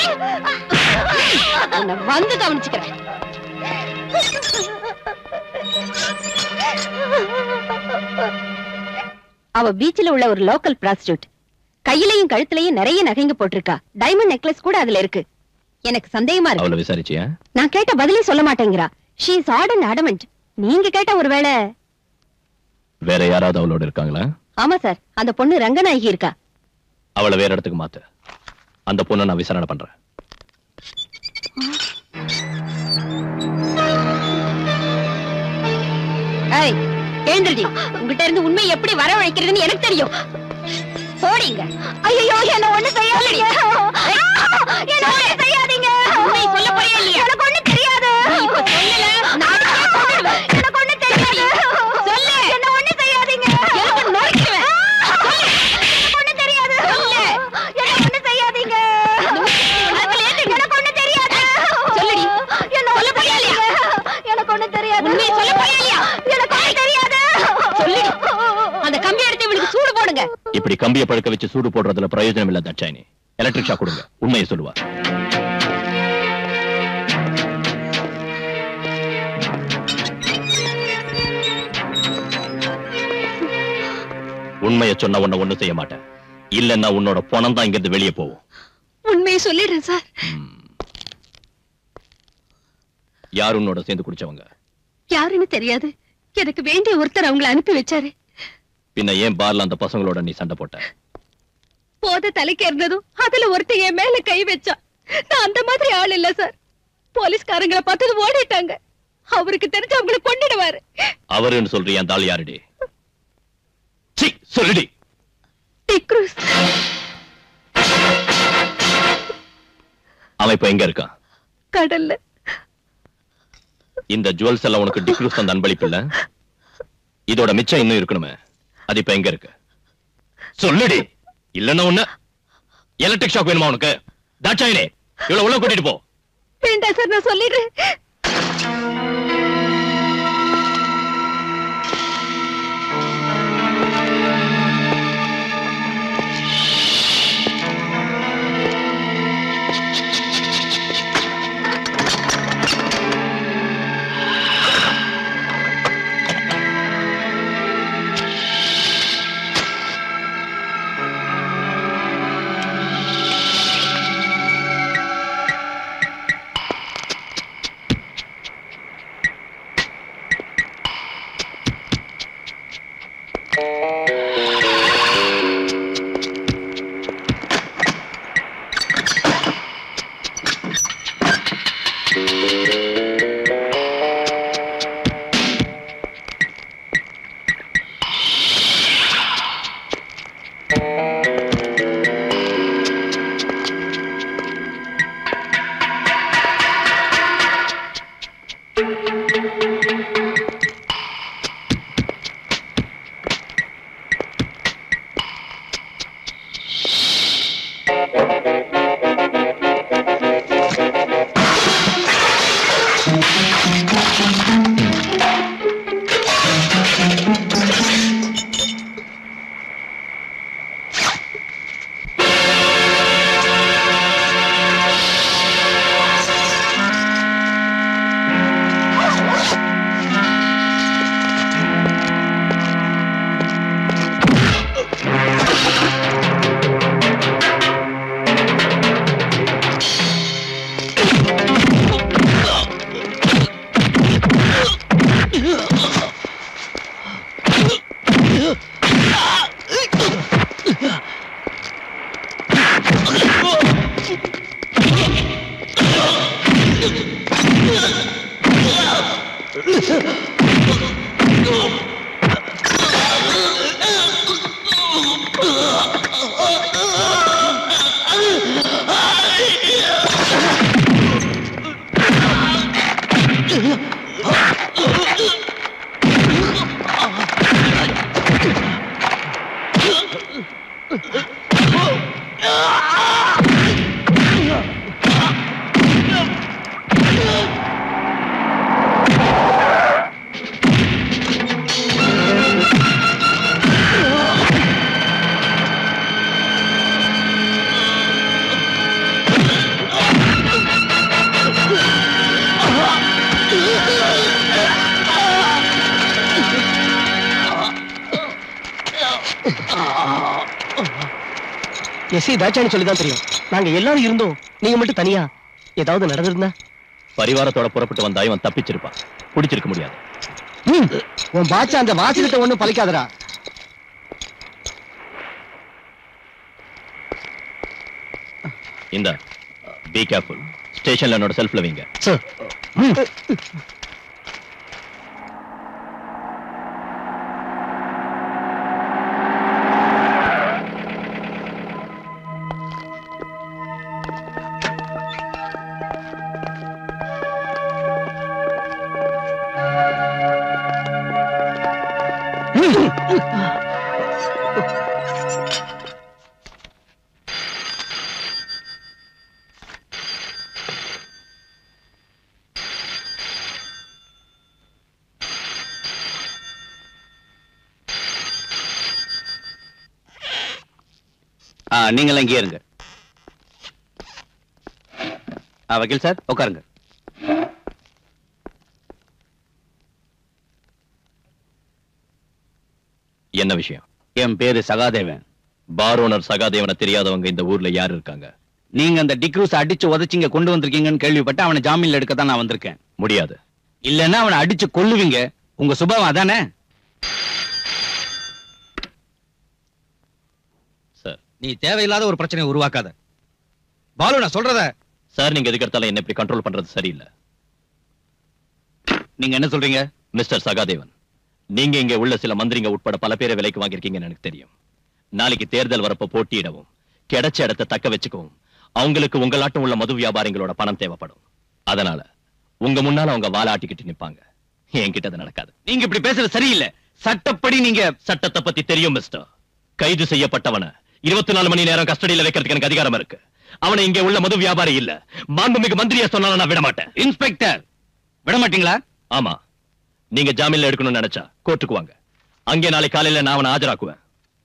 உன்னை வந்து கவனிச்சுக்கிறேன் அவ பீச்ல உள்ள ஒரு லோக்கல் பிராஸ்டியூட் கையிலையும் கழுத்துலயும் நிறைய நகைங்க போட்டிருக்கா டைமண்ட் நெக்லஸ் கூட அதுல இருக்கு எனக்கு சந்தேகமா இருக்கு அவளை விசாரிச்சியா நான் கேட்ட பதிலே சொல்ல மாட்டேங்கிறா she is odd and adamant நீங்க கேட்ட ஒருவேளை வேற யாராவது அவளோட இருக்காங்களா ஆமா சார் அந்த பொண்ணு ரங்கநாயகி இருக்கா அவளை வேற இடத்துக்கு மாத்து அந்த பொண்ணை நான் விசாரணை பண்றேன் ஏய் எழுந்திருடி உங்ககிட்ட இருந்து உண்மை எப்படி வரவழைக்கிறதுன்னு எனக்கு தெரியும் போடிங்க ஐயோ என்ன ஒண்ணு செய்யாதீங்க என்ன ஒண்ணு செய்யாதீங்க உண்மை சொல்ல போறியா இல்லையா எனக்கு ஒண்ணு தெரியாது இப்ப சொல்லல நானே கொன்னுடுவேன் எனக்கு ஒண்ணு தெரியாது சொல்லு என்ன ஒண்ணு செய்யாதீங்க எனக்கு நொறுக்குவேன் சொல்லு எனக்கு ஒண்ணு தெரியாது சொல்லு என்ன ஒண்ணு செய்யாதீங்க எனக்கு ஒண்ணு தெரியாது சொல்லுடி என்ன சொல்ல போறியா இல்லையா எனக்கு ஒண்ணு தெரியாது உண்மை சொல்ல போறியா இல்லையா எனக்கு ஒண்ணு தெரியாது சொல்லுடி அந்த கம்பி எடுத்து இவளுக்கு சூடு போடுங்க இப்படி கம்பிய பழுக்க வச்சு சூடு போடுறதுல பிரயோஜனம் இல்ல தட்சாயினி எலக்ட்ரிக் ஷாக் கொடுங்க உண்மையை சொல்லுவா உண்மையை சொன்ன உன்னை ஒண்ணும் செய்ய மாட்டேன் இல்லன்னா உன்னோட பணம் தான் இங்கிருந்து வெளியே போகும் உண்மையை சொல்லிடுறேன் சார் யார் உன்னோட சேர்ந்து குடிச்சவங்க யாருன்னு தெரியாது எனக்கு வேண்டிய ஒருத்தர் அவங்கள அனுப்பி வச்சாரு பின்ன ஏன் பார்ல அந்த பசங்களோட நீ சண்டை போட்ட போத தலைக்கு இருந்ததும் அதுல ஒருத்தன் என் மேல கை வச்சா நான் அந்த மாதிரி ஆள் இல்ல சார் போலீஸ்காரங்களை பார்த்தது ஓடிட்டாங்க அவருக்கு தெரிஞ்சு அவங்களை கொண்டுடுவாரு அவருன்னு சொல்றிய அந்த ஆள் யாருடி சீ, சொல்லுடி டிக்ரூஸ் அவன் இப்ப எங்க இருக்கான் கடல்ல இந்த ஜுவல்ஸ் எல்லாம் உனக்கு டிக்ரூஸ் அந்த அன்பளிப்பு இல்ல இதோட மிச்சம் இன்னும் இருக்கணுமே அது இப்ப எங்க இருக்கு சொல்லுடி இல்லன்னா ஒண்ணு எலக்ட்ரிக் ஷாக் வேணுமா உனக்கு தாட்சாயினே இவ்வளவு உள்ள கூட்டிட்டு போ வேண்டாம் சார் நான் சொல்லிடுறேன் எஸ்ஐ தாச்சான்னு சொல்லி தான் தெரியும் நாங்க எல்லாரும் இருந்தோம் நீங்க மட்டும் தனியா ஏதாவது நடந்திருந்தா பரிவாரத்தோட புறப்பட்டு வந்தா இவன் தப்பிச்சிருப்பான் பிடிச்சிருக்க முடியாது உன் பாச்சா அந்த வாசகத்தை ஒண்ணும் பலிக்காதடா இந்த பி கேர்ஃபுல் ஸ்டேஷன்ல என்னோட செல்ஃப்ல வைங்க சார் ஆ, நீங்கெல்லாம் இங்கே இருங்க ஆ, வக்கீல் சார் உட்காருங்க என்ன விஷயம் என் பேரு சகாதேவன் பார் ஓனர் சகாதேவனை தெரியாதவங்க இந்த ஊர்ல யார் இருக்காங்க நீங்க அந்த டிக்ரூஸ் அடிச்சு உதச்சிங்க கொண்டு வந்திருக்கீங்கன்னு கேள்விப்பட்டு அவனை ஜாமீன்ல எடுக்க தான் நான் வந்திருக்கேன் முடியாது இல்லைன்னா அவனை அடிச்சு கொல்லுவீங்க உங்க சுபாவம் அதானே சார் நீ தேவையில்லாத ஒரு பிரச்சனையை உருவாக்காத பாலு நான் சொல்றத சார் நீங்க எதுக்கு எடுத்தாலும் என்ன இப்படி கண்ட்ரோல் பண்றது சரியில்லை நீங்க என்ன சொல்றீங்க மிஸ்டர் சகாதேவன் நீங்க இங்க உள்ள சில மந்திரிங்க உட்பட பல பேரை விலைக்கு வாங்கியிருக்கீங்கன்னு எனக்கு தெரியும் நாளைக்கு தேர்தல் வரப்ப போட்டியிடவும் கிடைச்ச இடத்தை தக்க வச்சுக்கவும் அவங்களுக்கு உங்களாட்டம் உள்ள மது வியாபாரிகளோட பணம் தேவைப்படும் அதனால உங்க முன்னால அவங்க வாலாட்டிக்கிட்டு நிப்பாங்க என்கிட்ட அது நடக்காது நீங்க இப்படி பேசுறது சரியில்லை சட்டப்படி நீங்க சட்டத்தை பத்தி தெரியும் மிஸ்டர் கைது செய்யப்பட்டவன இருபத்தி நாலு மணி நேரம் கஸ்டடியில வைக்கிறதுக்கு எனக்கு அதிகாரம் இருக்கு அவனை இங்க உள்ள மது வியாபாரி இல்ல மாண்புமிகு மந்திரியை சொன்னாலும் நான் விட மாட்டேன் இன்ஸ்பெக்டர் விட மாட்டீங்களா ஆமா நீங்க ஜாமீன்ல எடுக்கணும்னு நினைச்சா கோர்ட்டுக்கு வாங்க அங்கே நாளை காலையில நான் அவனை ஆஜராக்குவேன்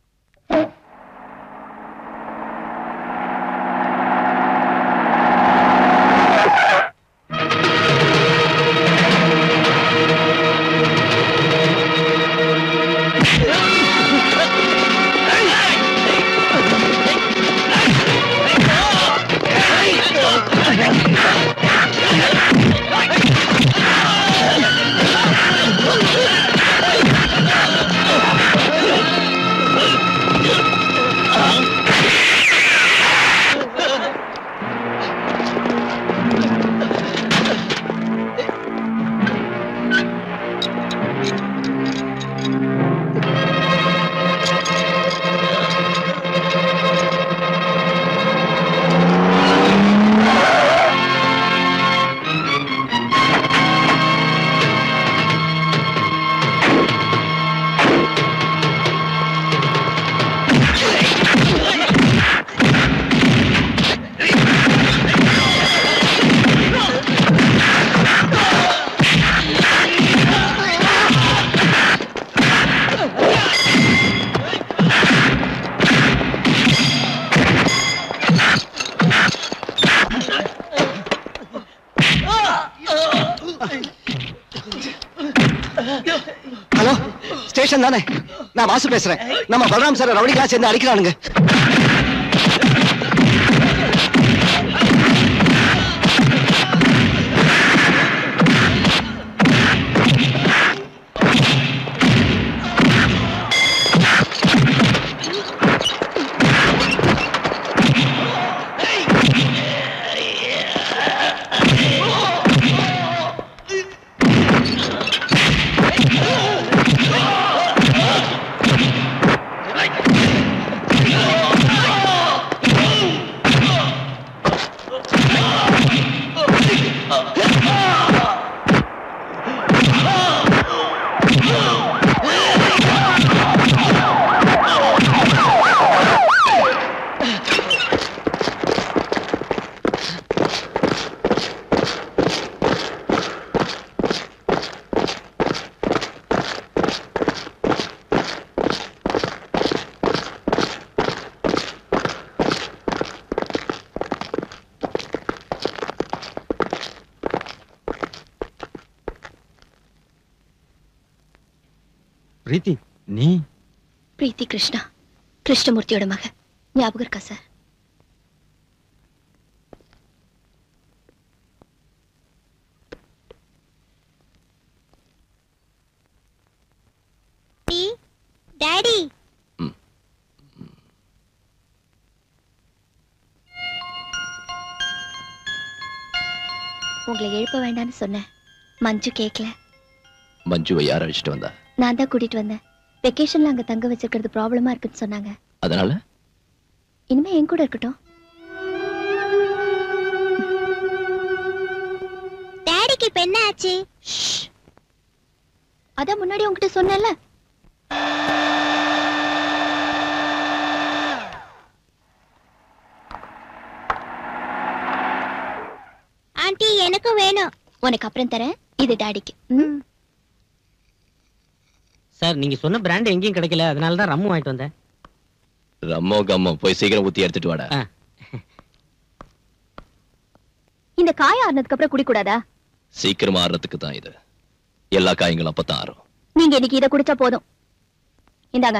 ஹலோ ஸ்டேஷன் தானே நான் வாசு பேசுறேன் நம்ம பலராம் சார் ரவுடிகளா சேர்ந்து அடிக்கிறானுங்க பிரீத்தி நீ பிரீத்தி கிருஷ்ணா கிருஷ்ணமூர்த்தியோட மக ஞாபகம் இருக்கா சார் டாடி உங்களை எழுப்ப வேண்டாம்னு சொன்னேன் மஞ்சு கேட்கல மஞ்சுவை யார் அழைச்சிட்டு வந்தா நான் தான் கூட்டிட்டு வந்தேன் வெக்கேஷன்ல அங்க தங்க வச்சிருக்கிறது ப்ராப்ளமா இருக்குன்னு சொன்னாங்க அதனால இனிமே என் கூட இருக்கட்டும் டாடிக்கு இப்ப என்ன ஆச்சு அதான் முன்னாடி உங்ககிட்ட சொன்னேன்ல ஆண்டி எனக்கும் வேணும் உனக்கு அப்புறம் தரேன் இது டாடிக்கு ம் சார் நீங்க சொன்ன பிராண்ட் எங்கேயும் கிடைக்கல அதனால தான் ரம்மு வாங்கிட்டு வந்தேன் ரம்மோ கம்மோ போய் சீக்கிரம் ஊத்தி எடுத்துட்டு வாடா இந்த காய ஆறுனதுக்கு அப்புறம் குடிக்கூடாதா சீக்கிரம் ஆறுறதுக்கு தான் இது எல்லா காயங்களும் அப்பதான் ஆறும் நீங்க இன்னைக்கு இதை குடிச்சா போதும் இந்தாங்க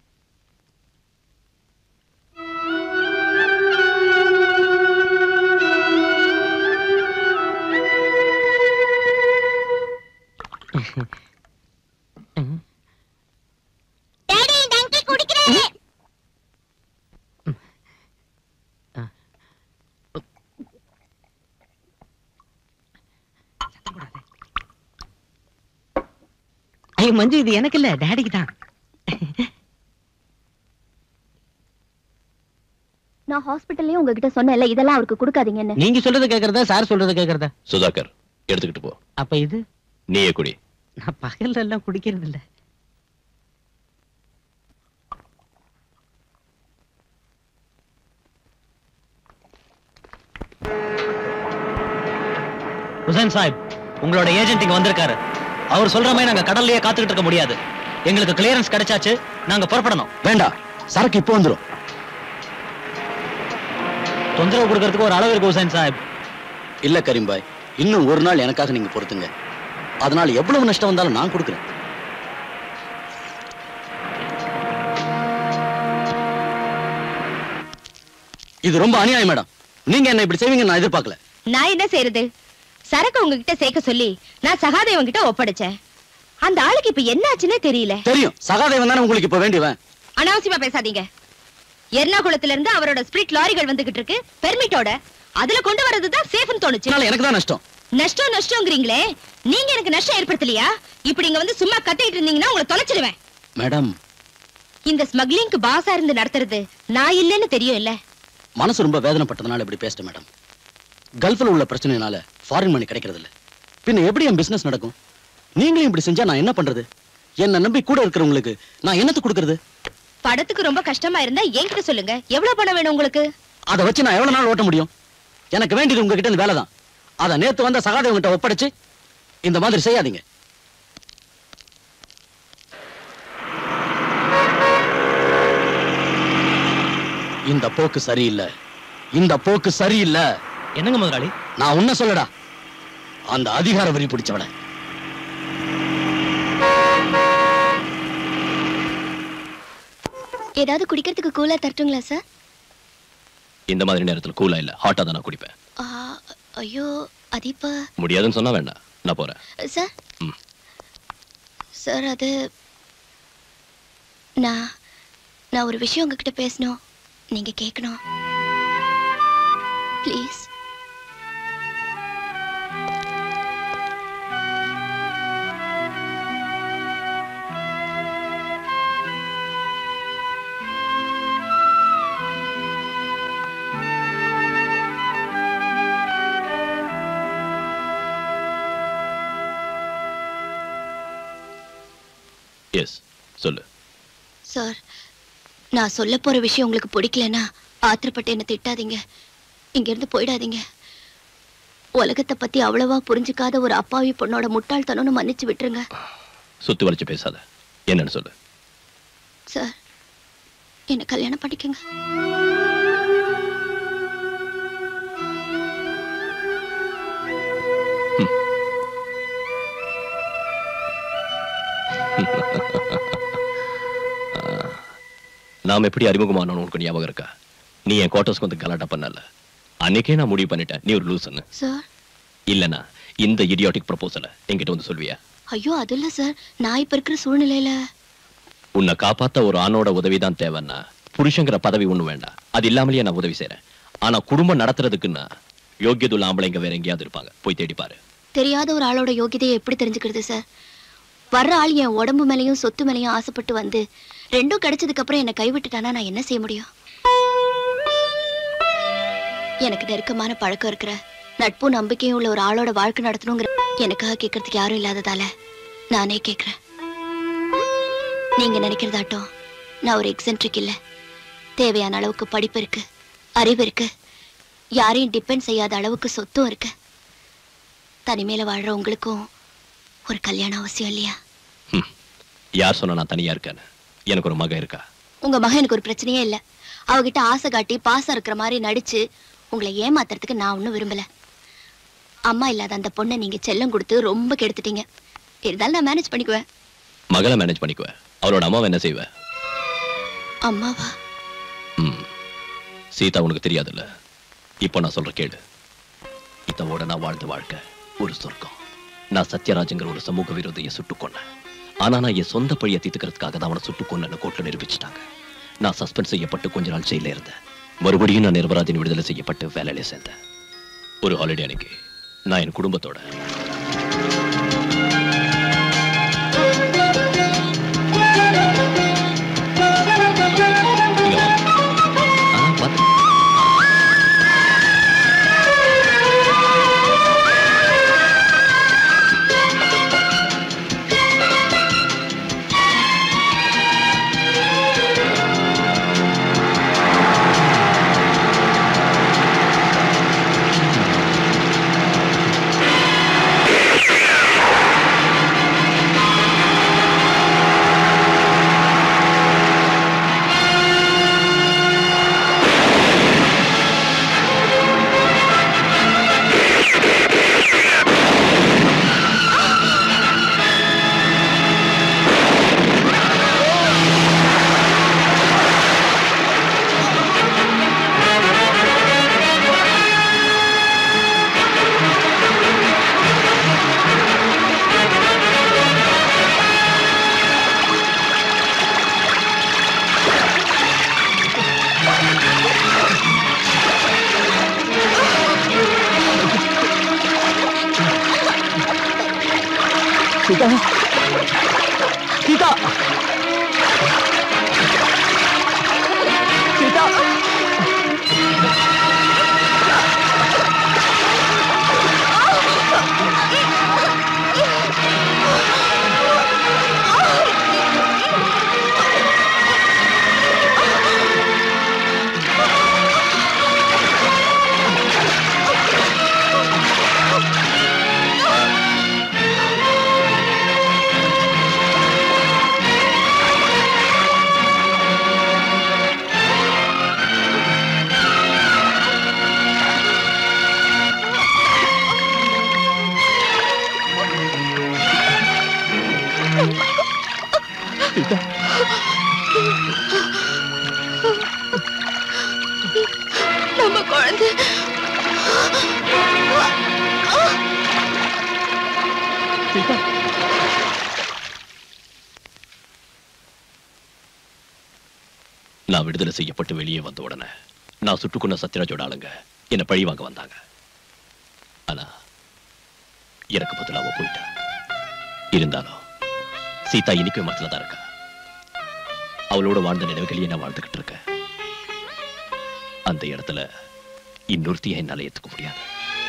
டாடி டங்கி குடிக்கிறேன் ஐயோ மஞ்சு இது எனக்கு இல்ல டேடிக்கு தான் நான் ஹாஸ்பிட்டல்லயே உங்ககிட்ட சொன்னேன்ல இதெல்லாம் அவருக்கு கொடுக்காதீங்கன்னு நீங்க சொல்றது கேக்குறதா சார் சொல்றது கேக்குறதா சுதாகர் எடுத்துக்கிட்டு போ அப்ப இது நீயே குடி நான் பகல்ல எல்லாம் குடிக்கிறது இல்ல ஹுசைன் சாஹிப் உங்களோட ஏஜென்ட் இங்க வந்திருக்காரு அவர் சொல்ற மாதிரி நாங்க கடல்லயே காத்துக்கிட்டு இருக்க முடியாது எங்களுக்கு கிளியரன்ஸ் கிடைச்சாச்சு நாங்க புறப்படணும் வேண்டாம் சரக்கு இப்போ வந்துரும் தொந்தரவு கொடுக்கறதுக்கு ஒரு அளவு இருக்கு ஹுசைன் சாஹிப் இல்ல கரீம்பாய் இன்னும் ஒரு நாள் எனக்காக நீங்க பொறுத்துங்க அதனால எவ்வளவு நஷ்டம் வந்தாலும் நான் கொடுக்குறேன் இது ரொம்ப அநியாயம் மேடம் நீங்க என்ன இப்படி செய்வீங்க நான் எதிர்பார்க்கல நான் என்ன செய்யறது சரக்கு உங்ககிட்ட சேர்க்க சொல்லி நான் சகாதேவன் கிட்ட ஒப்படைச்சேன் அந்த ஆளுக்கு இப்ப என்ன ஆச்சுன்னே தெரியல தெரியும் சகாதேவன் தானே உங்களுக்கு இப்ப வேண்டியவன் அனாவசியமா பேசாதீங்க எர்ணாகுளத்துல இருந்து அவரோட ஸ்பிரிட் லாரிகள் வந்துகிட்டு இருக்கு பெர்மிட்டோட அதுல கொண்டு வர்றதுதான் சேஃப்னு தோணுச்சு அதனால எனக்கு தான் நஷ்டம் நஷ்டம் நஷ்டங்கிறீங்களே நீங்க எனக்கு நஷ்டம் ஏற்படுத்தலையா இப்படி இங்க வந்து சும்மா கத்திட்டு இருந்தீங்கன்னா உங்களை தொலைச்சிடுவேன் மேடம் இந்த ஸ்மக்லிங்க்கு பாஸா இருந்து நடத்துறது நான் இல்லைன்னு தெரியும் இல்ல மனசு ரொம்ப வேதனைப்பட்டதுனால இப்படி பேசிட்டேன் மேடம் கல்ஃப்ல உள்ள பிரச்சனைனால ஃபாரின் மணி கிடைக்கிறது இல்ல பின்ன எப்படி என் பிசினஸ் நடக்கும் நீங்களும் இப்படி செஞ்சா நான் என்ன பண்றது என்ன நம்பி கூட இருக்கிறவங்களுக்கு நான் என்னத்து கொடுக்கறது படத்துக்கு ரொம்ப கஷ்டமா இருந்தா என்கிட்ட சொல்லுங்க எவ்வளவு பணம் வேணும் உங்களுக்கு அதை வச்சு நான் எவ்வளவு நாள் ஓட்ட முடியும் எனக்கு வேண்டியது உங்ககிட்ட இந்த வேலை தான் அதை நேத்து வந்த சகாதேவங்கிட்ட ஒப்படைச்சு இந்த மாதிரி செய்யாதீங்க இந்த போக்கு சரியில்லை இந்த போக்கு சரியில்லை என்னங்க முதலாளி நான் உன்ன சொல்லடா அந்த அதிகார வரி பிடிச்சவன ஏதாவது குடிக்கிறதுக்கு கூலா தரட்டுங்களா சார் இந்த மாதிரி நேரத்துல கூலா இல்ல ஹாட்டா தான் நான் குடிப்பேன் ஆ, ஐயோ அது இப்ப முடியாதுன்னு சொன்னா வேண்டாம் நான் போறேன் சார் ம். சார் அது நான் நான் ஒரு விஷயம் உங்ககிட்ட பேசணும் நீங்க கேட்கணும் ப்ளீஸ் எஸ் சொல்லு சார் நான் சொல்ல போற விஷயம் உங்களுக்கு பிடிக்கலன்னா ஆத்திரப்பட்டு என்ன திட்டாதீங்க இங்க இருந்து போயிடாதீங்க உலகத்தை பத்தி அவ்வளவா புரிஞ்சுக்காத ஒரு அப்பாவி பொண்ணோட முட்டாள்தனம்னு மன்னிச்சு விட்டுருங்க சுத்தி வளைச்சு பேசாத என்னன்னு சொல்லு சார் என்ன கல்யாணம் பண்ணிக்கங்க நாம் எப்படி அறிமுகமானோம் உனக்கு ஞாபகம் இருக்கா நீ என் குவார்டர்ஸ்க்கு வந்து கலாட்டா பண்ணல அன்னைக்கே நான் முடிவு பண்ணிட்டேன் நீ ஒரு லூசன்னு சார் இல்லனா இந்த இடியாட்டிக் ப்ரொபோசலை என்கிட்ட வந்து சொல்வியா ஐயோ அது இல்ல சார் நான் இப்ப இருக்கிற சூழ்நிலையில உன்னை காப்பாத்த ஒரு ஆணோட உதவிதான் தேவைன்னா புருஷங்கிற பதவி ஒண்ணு வேண்டாம் அது இல்லாமலேயே நான் உதவி செய்றேன் ஆனா குடும்பம் நடத்துறதுக்குன்னா யோகியதுள்ள ஆம்பளைங்க வேற எங்கேயாவது இருப்பாங்க போய் தேடி பாரு தெரியாத ஒரு ஆளோட யோகியதையை எப்படி தெரிஞ்சுக்கிறது சார் வர்ற ஆள் என் உடம்பு மேலயும் சொத்து மேலயும் ஆசைப்பட்டு வந்து ரெண்டும் கிடைச்சதுக்கு அப்புறம் என்னை கைவிட்டுட்டானா நான் என்ன செய்ய முடியும் எனக்கு நெருக்கமான பழக்கம் இருக்கிற நட்பும் நம்பிக்கையும் உள்ள ஒரு ஆளோட வாழ்க்கை நடத்தணுங்கிற எனக்காக கேட்கறதுக்கு யாரும் இல்லாததால நானே கேட்கிறேன் நீங்க நினைக்கிறதாட்டம் நான் ஒரு எக்ஸென்ட்ரிக் இல்ல தேவையான அளவுக்கு படிப்பு இருக்கு அறிவு இருக்கு யாரையும் டிபெண்ட் செய்யாத அளவுக்கு சொத்தும் இருக்கு தனிமையில வாழ்ற உங்களுக்கும் ஒரு கல்யாணம் அவசியம் இல்லையா யார் சொன்னா நான் தனியா இருக்கேன்னு எனக்கு ஒரு மகன் இருக்கா உங்க மகன் எனக்கு ஒரு பிரச்சனையே இல்ல அவகிட்ட ஆசை காட்டி பாசம் இருக்கிற மாதிரி நடிச்சு உங்களை ஏமாத்துறதுக்கு நான் ஒன்றும் விரும்பல அம்மா இல்லாத அந்த பொண்ணை நீங்க செல்லம் கொடுத்து ரொம்ப கெடுத்துட்டீங்க இருந்தாலும் நான் மேனேஜ் பண்ணிக்குவேன் மகளை மேனேஜ் பண்ணிக்குவேன் அவளோட அம்மாவை என்ன செய்வேன் அம்மாவா சீதா உனக்கு தெரியாதுல்ல இப்போ நான் சொல்ற கேளு இத்தவோட நான் வாழ்ந்த வாழ்க்கை ஒரு சொர்க்கம் நான் சத்யராஜங்கிற ஒரு சமூக விரோதியை சுட்டுக் கொன்னேன் ஆனா நான் என் சொந்த பழியை தீர்த்துக்கிறதுக்காக தான் அவனை சுட்டுக் கொன்னு கோர்ட்ல நிரூபிச்சிட்டாங்க நான் சஸ்பெண்ட் செய்யப்பட்டு கொஞ்ச நாள் ஜெயில இருந்தேன் மறுபடியும் நான் நிரபராஜன் விடுதலை செய்யப்பட்டு வேலையில சேர்ந்தேன் ஒரு ஹாலிடே அன்னைக்கு நான் என் குடும்பத்தோட இங்க வாங்க. ஆ, பாத்து. சீதா சீதா சீதா சீதா நம்ம குழந்தை சீதா நான் விடுதலை செய்யப்பட்டு வெளியே வந்த உடனே நான் சுட்டுக்கொண்ட சத்யராஜோட ஆளுங்க என்ன பழி வாங்க வந்தாங்க ஆனா எனக்கு பதிலா அவ போயிட்டா இருந்தாலும் சீதா இன்னைக்கும் மனசுல தான் இருக்கா அவளோட வாழ்ந்த நினைவுகளையே நான் வாழ்ந்துகிட்டு இருக்கேன் அந்த இடத்துல இன்னொருத்தியை என்னால ஏத்துக்க முடியாது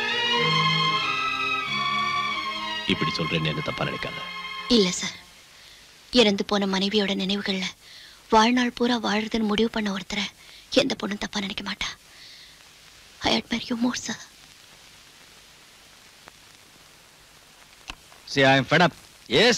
இப்படி சொல்றேன்னு என்ன தப்பா நினைக்காத இல்ல சார் இறந்து போன மனைவியோட நினைவுகள்ல வாழ்நாள் பூரா வாழுறதுன்னு முடிவு பண்ண ஒருத்தரை எந்த பொண்ணும் தப்பா நினைக்க மாட்டா I admire you more sir See, I'm fed up. Yes.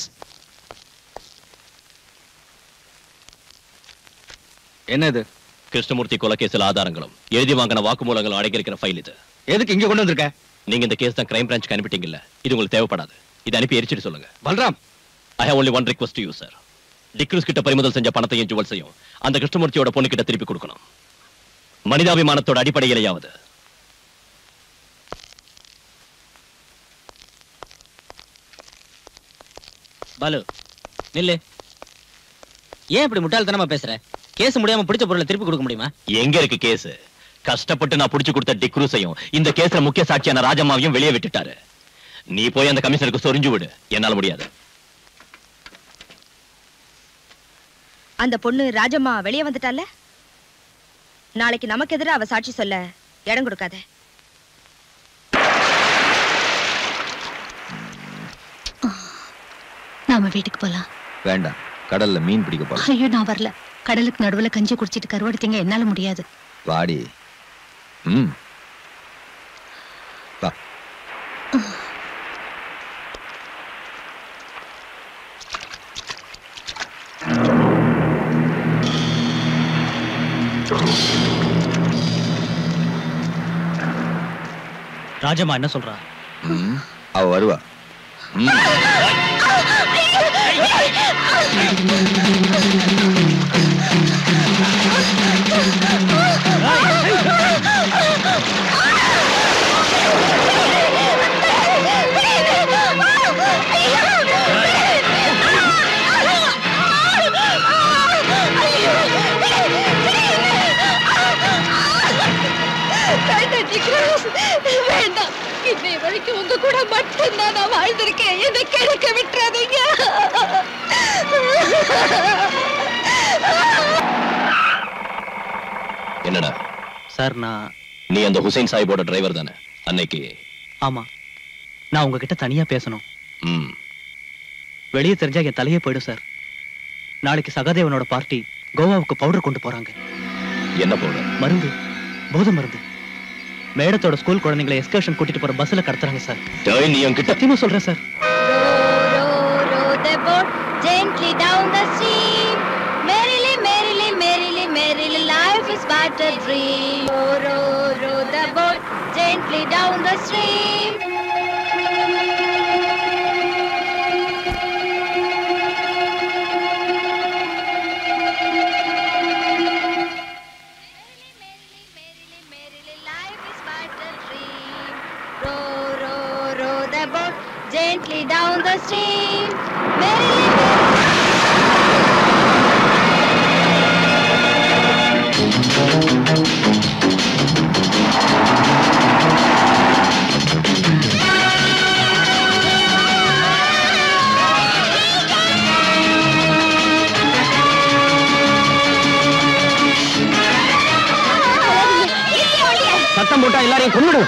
என்ன இது கிருஷ்ணமூர்த்தி கொலைகேசில் ஆதாரங்களும் எழுதி வாங்கின வாக்குமூலங்களும் அடங்கியிருக்கிற ஃபைல் இது எதுக்கு இங்க கொண்டு வந்திருக்க நீங்க இந்த கேஸ் தான் கிரைம் பிரான்ச் அனுப்பிட்டீங்கல்ல இது உங்களுக்கு தேவைப்படாது இது அனுப்பி எரிச்சிட்டு சொல்லுங்க Balram I have only one request you sir D'Cruz கிட்ட பறிமுதல் செஞ்ச பணத்தையும் ஜுவல்ஸையும் அந்த கிருஷ்ணமூர்த்தியோட பொண்ணு கிட்ட திருப்பி கொடுக்கணும் மனிதாபிமானத்தோட அடிப்படையிலேயாவது பாலு நில்லு ஏன் இப்படி முட்டாள்தனமா பேசுற கேஸ் முடியாம பிடிச்ச பொருளை திருப்பி கொடுக்க முடியுமா எங்க இருக்கு கேஸ் கஷ்டப்பட்டு நான் புடிச்சு கொடுத்த டிக்ரூஸையும் இந்த கேஸ்ல முக்கிய சாட்சியான ராஜம்மாவையும் வெளியே விட்டுட்டாரு நீ போய் அந்த கமிஷனருக்கு சொரிஞ்சு விடு என்னால முடியாது அந்த பொண்ணு ராஜம்மா வெளியே வந்துட்டால நாளைக்கு நமக்கு எதிரா அவ சாட்சி சொல்ல இடம் கொடுக்காத நாம வீட்டுக்கு போலாம் வேண்டாம் கடல்ல மீன் பிடிக்க போலாம் ஐயோ நான் வரல கடலுக்கு நடுவுல கஞ்சி குடிச்சிட்டு கருவாடுத்தீங்க என்னால முடியாது வாடி ம் வா ராஜம்மா என்ன சொல்றா ம், அவ வருவா ம். வேண்டாம் இன்னை வரைக்கும் உங்க கூட மட்டும்தான் நான் வாழ்ந்திருக்கேன் என்னை கிடைக்க விட்டுறாதீங்க என்னடா சார் நான் நீ அந்த ஹுசைன் சாஹிபோட டிரைவர் தானே அன்னைக்கு ஆமா நான் உங்ககிட்ட தனியா பேசணும் ம் வெளியே தெரிஞ்சா என் தலையே போயிடும் சார் நாளைக்கு சகாதேவனோட பார்ட்டி கோவாவுக்கு பவுடர் கொண்டு போறாங்க என்ன போட மருந்து போதை மருந்து மேடத்தோட ஸ்கூல் குழந்தைங்களை எஸ்கர்ஷன் கூட்டிட்டு போற பஸ்ல கடத்துறாங்க சார் டேய், நீ என்கிட்ட சத்தியமா சொல்றேன் sir row the boat gently down the stream. Merrily, merrily, merrily, merrily, life is but a dream. Row, row, row the boat gently down the stream. Row, row, row the boat gently down the stream. Merrily, சத்தம் போட்டா எல்லாரையும் கொன்னுடு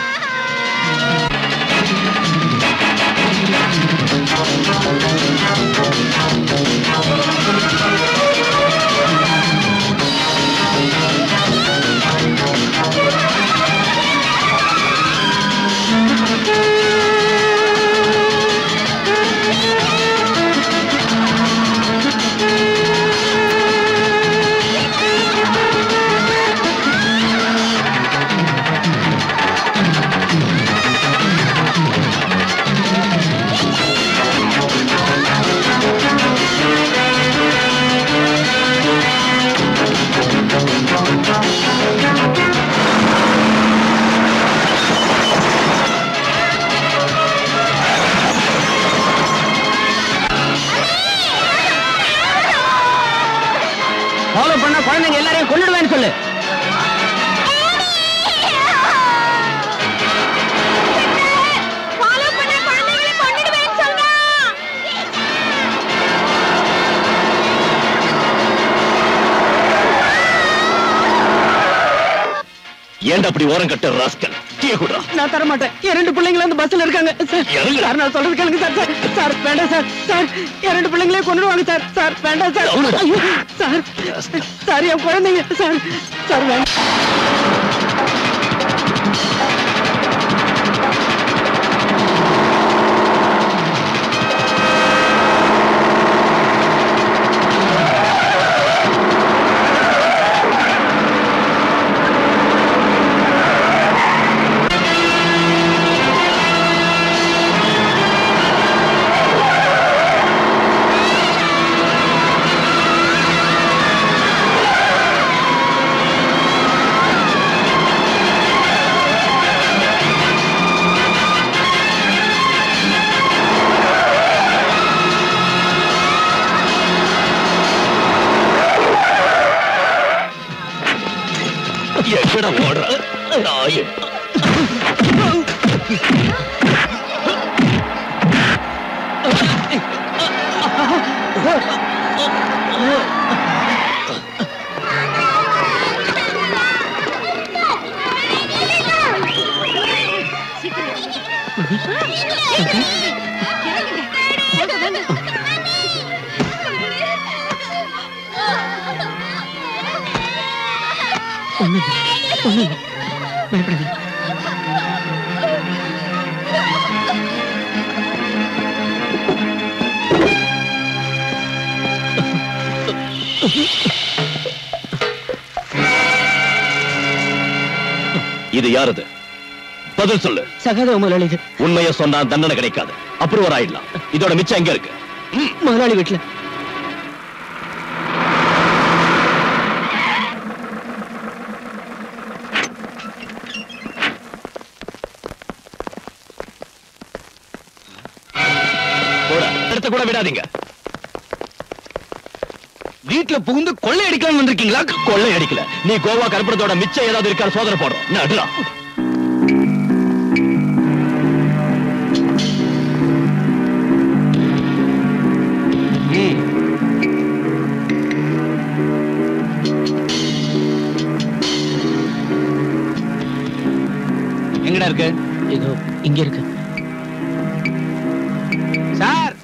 follow பண்ணா குழந்தைங்க எல்லாரையும் கொன்னுடுவேன்னு சொல்லு follow பண்ண குழந்தைகளை கொன்னுடுவேன்னு சொல்றா. ஏன்டா அப்படி ஓரம் கட்ட ராஸ்கல் டீ குடுறா நான் தர மாட்டேன் என் ரெண்டு பிள்ளைங்களும் அந்த பஸ்ல இருக்காங்க சார் இறங்கு. சார் நான் சொல்றது கேளுங்க சார் சார் சார் வேண்டாம் சார் சார் என் ரெண்டு பிள்ளைங்களே கொண்டுடுவாங்க சார் சார் வேண்டாம் சார் ஐயோ சார் சார் என் குழந்தைங்க சார் சார் வேண்டாம் Row, எங்கடா ஓடுற நாயே ஒண்ணு ஒண்ணு பயப்படாதீங்க இது யாரது பதில் சொல்லு சகாதேவ முதலாளி இது உண்மையை சொன்னா தண்டனை கிடைக்காது அப்ரூவர் ஆயிடலாம் இதோட மிச்சம் எங்க இருக்கு முதலாளி வீட்டுல போட இடத்த கூட விடாதீங்க வீட்டுல புகுந்து கொள்ளை அடிக்கலாம் வந்திருக்கீங்களா கொள்ளை அடிக்கல நீ கோவா கருப்பணத்தோட மிச்சம் ஏதாவது இருக்கா சோதனை போடுறோம் நடுறா எங்கடா இருக்கு இதோ இங்க இருக்கு சார்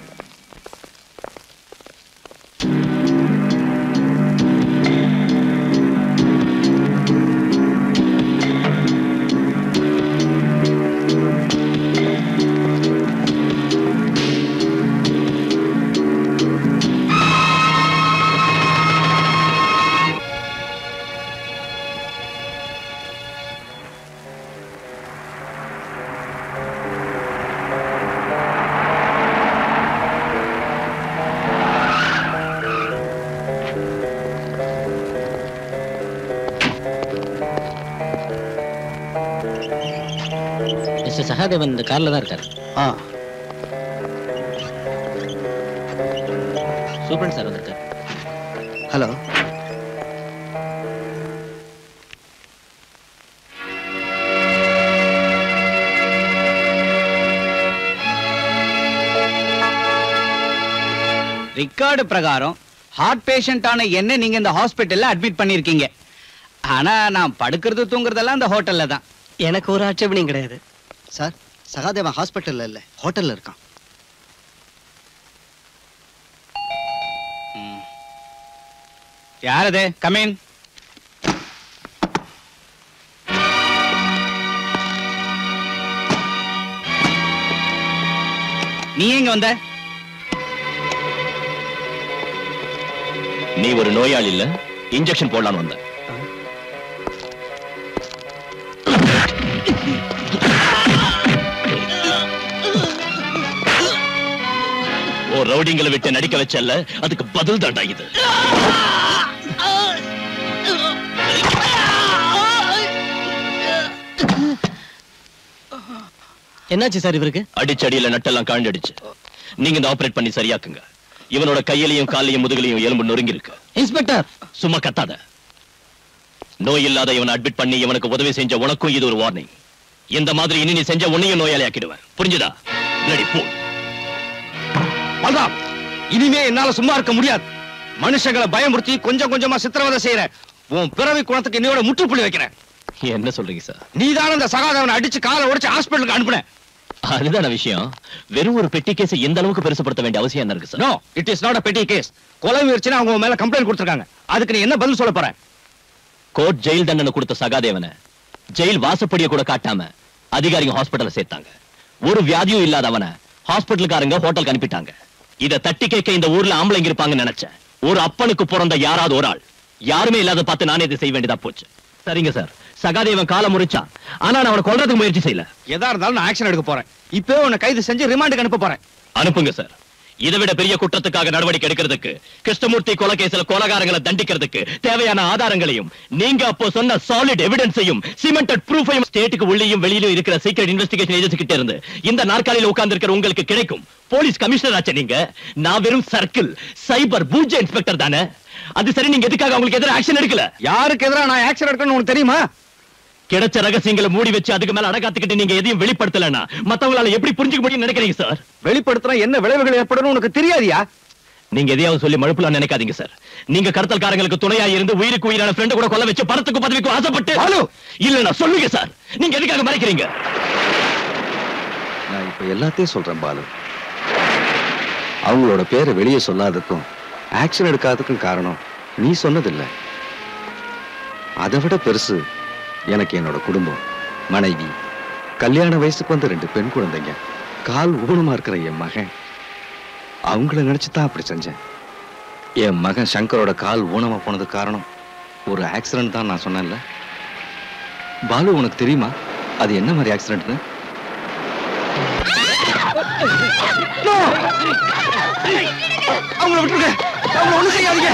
மிஸ்டர் சகாதேவன் இந்த கார்ல தான் இருக்காரு ஆ சூப்பரன் சார் வந்திருக்காரு ஹலோ ரெக்கார்டு பிரகாரம் ஹார்ட் பேஷண்டான என்ன நீங்க இந்த ஹாஸ்பிட்டல்ல அட்மிட் பண்ணிருக்கீங்க ஆனா நான் படுக்கிறது தூங்குறதெல்லாம் இந்த ஹோட்டல்ல தான் எனக்கு ஒரு ஆட்சேபனையும் கிடையாது சார் சகாதேவன் ஹாஸ்பிட்டல்ல இல்ல ஹோட்டல்ல இருக்கான் யார் அது கமீன் நீ எங்க வந்த நீ ஒரு நோயாளி இல்ல இன்ஜெக்ஷன் போடலான்னு வந்த ஓ ரவுடிங்களை விட்டு நடிக்க வச்சல்ல அதுக்கு பதில் தாண்டா இது என்னாச்சு சார் இவருக்கு அடிச்சடியில நட்டெல்லாம் காண்டடிச்சு நீங்க இந்த ஆபரேட் பண்ணி சரியாக்குங்க இவனோட கையிலையும் காலையும் முதுகுலையும் எலும்பு நொறுங்கி இருக்கு இன்ஸ்பெக்டர் சும்மா கத்தாத நோய் இல்லாத இவனை அட்மிட் பண்ணி இவனுக்கு உதவி செஞ்ச உனக்கும் இது ஒரு வார்னிங் இந்த மாதிரி இனி நீ செஞ்ச உன்னையும் நோயாளி ஆக்கிடுவேன் புரிஞ்சுதா Bloody fool. பல்ராம் இனிமே என்னால சும்மா இருக்க முடியாது மனுஷங்களை பயமுறுத்தி கொஞ்சம் கொஞ்சமா சித்திரவதை செய்யற உன் பிறவி குணத்துக்கு இன்னையோட முற்றுப்புள்ளி வைக்கிறேன் என்ன சொல்றீங்க சார் நீதான அந்த சகாதவனை அடிச்சு காலை உடைச்சு ஹாஸ்பிட்டலுக்கு அனுப்புன அதுதான விஷயம் வெறும் ஒரு பெட்டி கேஸ் எந்த அளவுக்கு பெருசுப்படுத்த வேண்டிய அவசியம் என்ன இருக்கு sir no it is not a petty case கொலை முயற்சினா அவங்க உன் மேல கம்ப்ளைண்ட் கொடுத்திருக்காங்க அதுக்கு நீ என்ன பதில் சொல்ல போற கோர்ட் ஜெயில் தண்டனை கொடுத்த சகாதேவனை ஜெயில் வாசப்படிய கூட காட்டாம அதிகாரிங்க ஹாஸ்பிடல்ல சேர்த்தாங்க ஒரு வியாதியும் இல்லாதவனை ஹாஸ்பிட்டலுக்காரங்க ஹோட்டலுக்கு அனுப்பிட்டாங்க இத தட்டி கேட்க இந்த ஊர்ல ஆம்பளைங்க இருப்பாங்கன்னு நினைச்சேன் ஒரு அப்பனுக்கு பிறந்த யாராவது ஒரு ஆள் யாருமே இல்லாத பார்த்து நானே இதை செய்ய வேண்டியதா போச்சு சரிங்க சார் சகாதேவன் காலை முறிச்சான் ஆனா நான் அவனை கொல்றதுக்கு முயற்சி செய்யல எதா இருந்தாலும் நான் ஆக்ஷன் எடுக்க போறேன் இப்பவே உன்னை கைது செஞ்சு ரிமாண்டுக்கு அனுப்ப போறேன் அனுப்புங்க சார் இதை விட பெரிய குற்றத்துக்காக நடவடிக்கை எடுக்கிறதுக்கு கிருஷ்ணமூர்த்தி கொலை கேஸ்ல கொலகாரங்களை தண்டிக்கிறதுக்கு தேவையான ஆதாரங்களையும் நீங்க அப்போ சொன்ன சாலிட் எவிடன்ஸையும் சிமெண்டட் ப்ரூஃபையும் ஸ்டேட்டுக்கு உள்ளேயும் வெளியிலும் இருக்கிற சீக்கிரட் இன்வெஸ்டிகேஷன் ஏஜென்சி கிட்ட இருந்து இந்த நாற்காலியில உட்கார்ந்து இருக்கிற உங்களுக்கு கிடைக்கும் போலீஸ் கமிஷனர் ஆச்சு நீங்க நான் வெறும் சர்க்கிள் சைபர் பூஜ்ய இன்ஸ்பெக்டர் தானே அது சரி நீங்க எதுக்காக உங்களுக்கு எதிராக ஆக்ஷன் எடுக்கல யாருக்கு எதிராக நான் ஆக்ஷன் எடுக்கணும்னு உனக்கு தெரியுமா கிடைச்ச ரகசியங்களை மூடி வச்சு அதுக்கு மேல அடகாத்துக்கிட்டு நீங்க எதையும் வெளிப்படுத்தலன்னா மத்தவங்களால எப்படி புரிஞ்சுக்க முடியும்னு நினைக்கிறீங்க சார் வெளிப்படுத்தினா என்ன விளைவுகள் ஏற்படும் உனக்கு தெரியாதியா நீங்க எதையாவது சொல்லி மழுப்பலாம் நினைக்காதீங்க சார் நீங்க கடத்தல்காரங்களுக்கு துணையா இருந்து உயிருக்கு உயிரான ஃப்ரெண்ட் கூட கொல்ல வச்சு பணத்துக்கு பதவிக்கு ஆசைப்பட்டு இல்ல சொல்லுங்க சார் நீங்க எதுக்காக மறைக்கிறீங்க நான் இப்ப எல்லாத்தையும் சொல்றேன் பாலு அவங்களோட பேரை வெளியே சொல்லாததுக்கும் ஆக்ஷன் எடுக்காததுக்கும் காரணம் நீ சொன்னதில்லை அதை விட பெருசு எனக்கு என்னோட குடும்பம் மனைவி கல்யாண வயசுக்கு வந்த ரெண்டு பெண் குழந்தைங்க கால் ஊனமா இருக்கிற என் மகன் அவங்கள நினைச்சு தான் அப்படி செஞ்சேன் என் மகன் சங்கரோட கால் ஊனமா போனதுக்கு காரணம் ஒரு ஆக்சிடென்ட் தான் நான் சொன்னேன்ல பாலு உனக்கு தெரியுமா அது என்ன மாதிரி ஆக்சிடென்ட்னு அவங்கள விட்டுருங்க அவங்க ஒண்ணு செய்யாதீங்க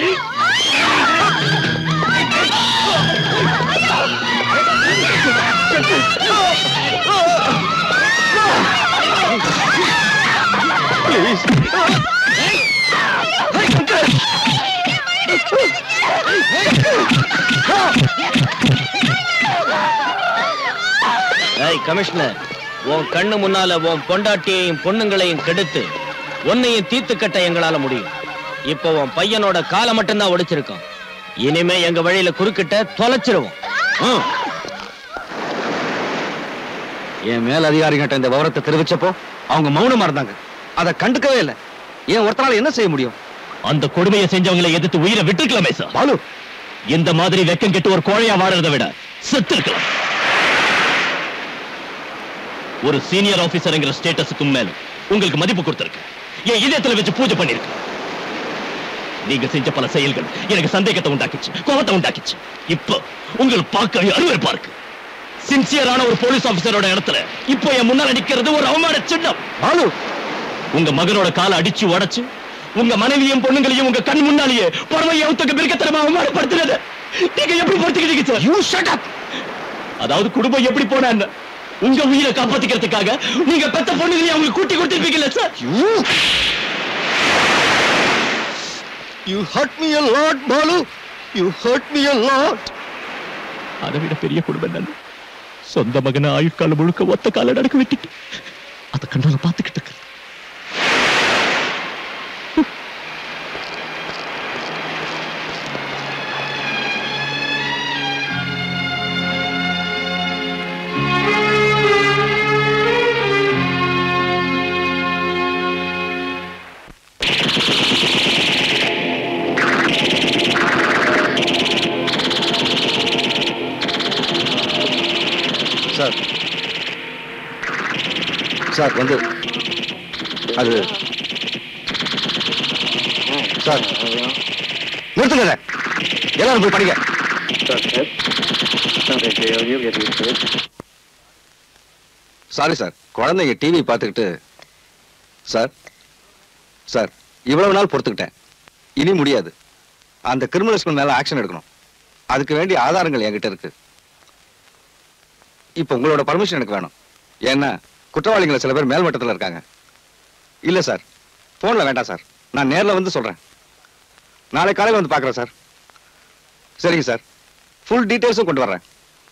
ஏய் கமிஷனர் உன் கண்ணு முன்னால உன் பொண்டாட்டியையும் பொண்ணுங்களையும் கெடுத்து உன்னையும் தீர்த்து கட்ட எங்களால முடியும் இப்போ உன் பையனோட காலை மட்டும்தான் ஒடிச்சிருக்கோம் இனிமே எங்க வழியில குறுக்கிட்ட தொலைச்சிருவோம் ம். என் மேல் அதிகாரிகிட்ட இந்த விவரத்தை தெரிவிச்சப்போ அவங்க மௌனமா இருந்தாங்க அதை கண்டுக்கவே இல்லை ஏன் ஒருத்தரால என்ன செய்ய முடியும் அந்த கொடுமையை செஞ்சவங்களை எதிர்த்து உயிரை விட்டுருக்கலாமே சார் பாலு இந்த மாதிரி வெக்கம் கெட்டு ஒரு கோழையா வாழறதை விட செத்து இருக்கலாம் ஒரு சீனியர் ஆபீசர்ங்கிற ஸ்டேட்டஸுக்கும் மேல உங்களுக்கு மதிப்பு கொடுத்திருக்கு என் இதயத்துல வச்சு பூஜை பண்ணிருக்கு நீங்க செஞ்ச பல செயல்கள் எனக்கு சந்தேகத்தை உண்டாக்கிச்சு கோபத்தை உண்டாக்கிச்சு இப்போ உங்களுக்கு பார்க்க அருவருப்பா இருக்கு சின்சியரான ஒரு போலீஸ் ஆபீசரோட இடத்துல இப்போ என் முன்னால நிக்கிறது ஒரு அவமான சின்னம் பாலு உங்க மகனோட காலை அடிச்சு உடைச்சு உங்க மனைவியும் பொண்ணுங்களையும் உங்க கண் முன்னாலேயே புறமையை அவுத்தக்க மிருகத்தனமா அவமானப்படுத்துறது நீங்க எப்படி பொறுத்துக்கிட்டீங்க சார் யூ ஷட் அப் அதாவது குடும்பம் எப்படி போனா என்ன? உங்க உயிரை காப்பாத்திக்கிறதுக்காக நீங்க பெத்த பொண்ணுங்களையும் அவங்க கூட்டி கொடுத்திருப்பீங்கல்ல sir You hurt me a lot, Balu. You hurt me a lot. அதை விட பெரிய குடும்பம் என்ன சொந்த மகனை ஆயுட்காலம் முழுக்க ஒத்த கால நடக்க விட்டுட்டு அதை கண்ணால பாத்துக்கிட்டு இருக்கு சார் சார் வந்து அது சார் நிறுத்துங்க இதை. எல்லாரும் போய் படிங்க சாரி சார் குழந்தைங்க டிவி பார்த்துக்கிட்டு சார் சார் இவ்வளவு நாள் பொறுத்துக்கிட்டேன் இனி முடியாது அந்த கிரிமினல்ஸ்க்கு மேல ஆக்ஷன் எடுக்கணும் அதுக்கு வேண்டிய ஆதாரங்கள் என்கிட்ட இருக்கு இப்போ உங்களோட பர்மிஷன் எனக்கு வேணும் ஏன்னா குற்றவாளிகளை சில பேர் மேல்மட்டத்தில் இருக்காங்க இல்ல சார் போன்ல வேண்டாம் சார் நான் நேர்ல வந்து சொல்றேன் நாளை காலையில் வந்து பார்க்குறேன் சார் சரிங்க சார் ஃபுல் டீட்டெயில்ஸும் கொண்டு வர்றேன்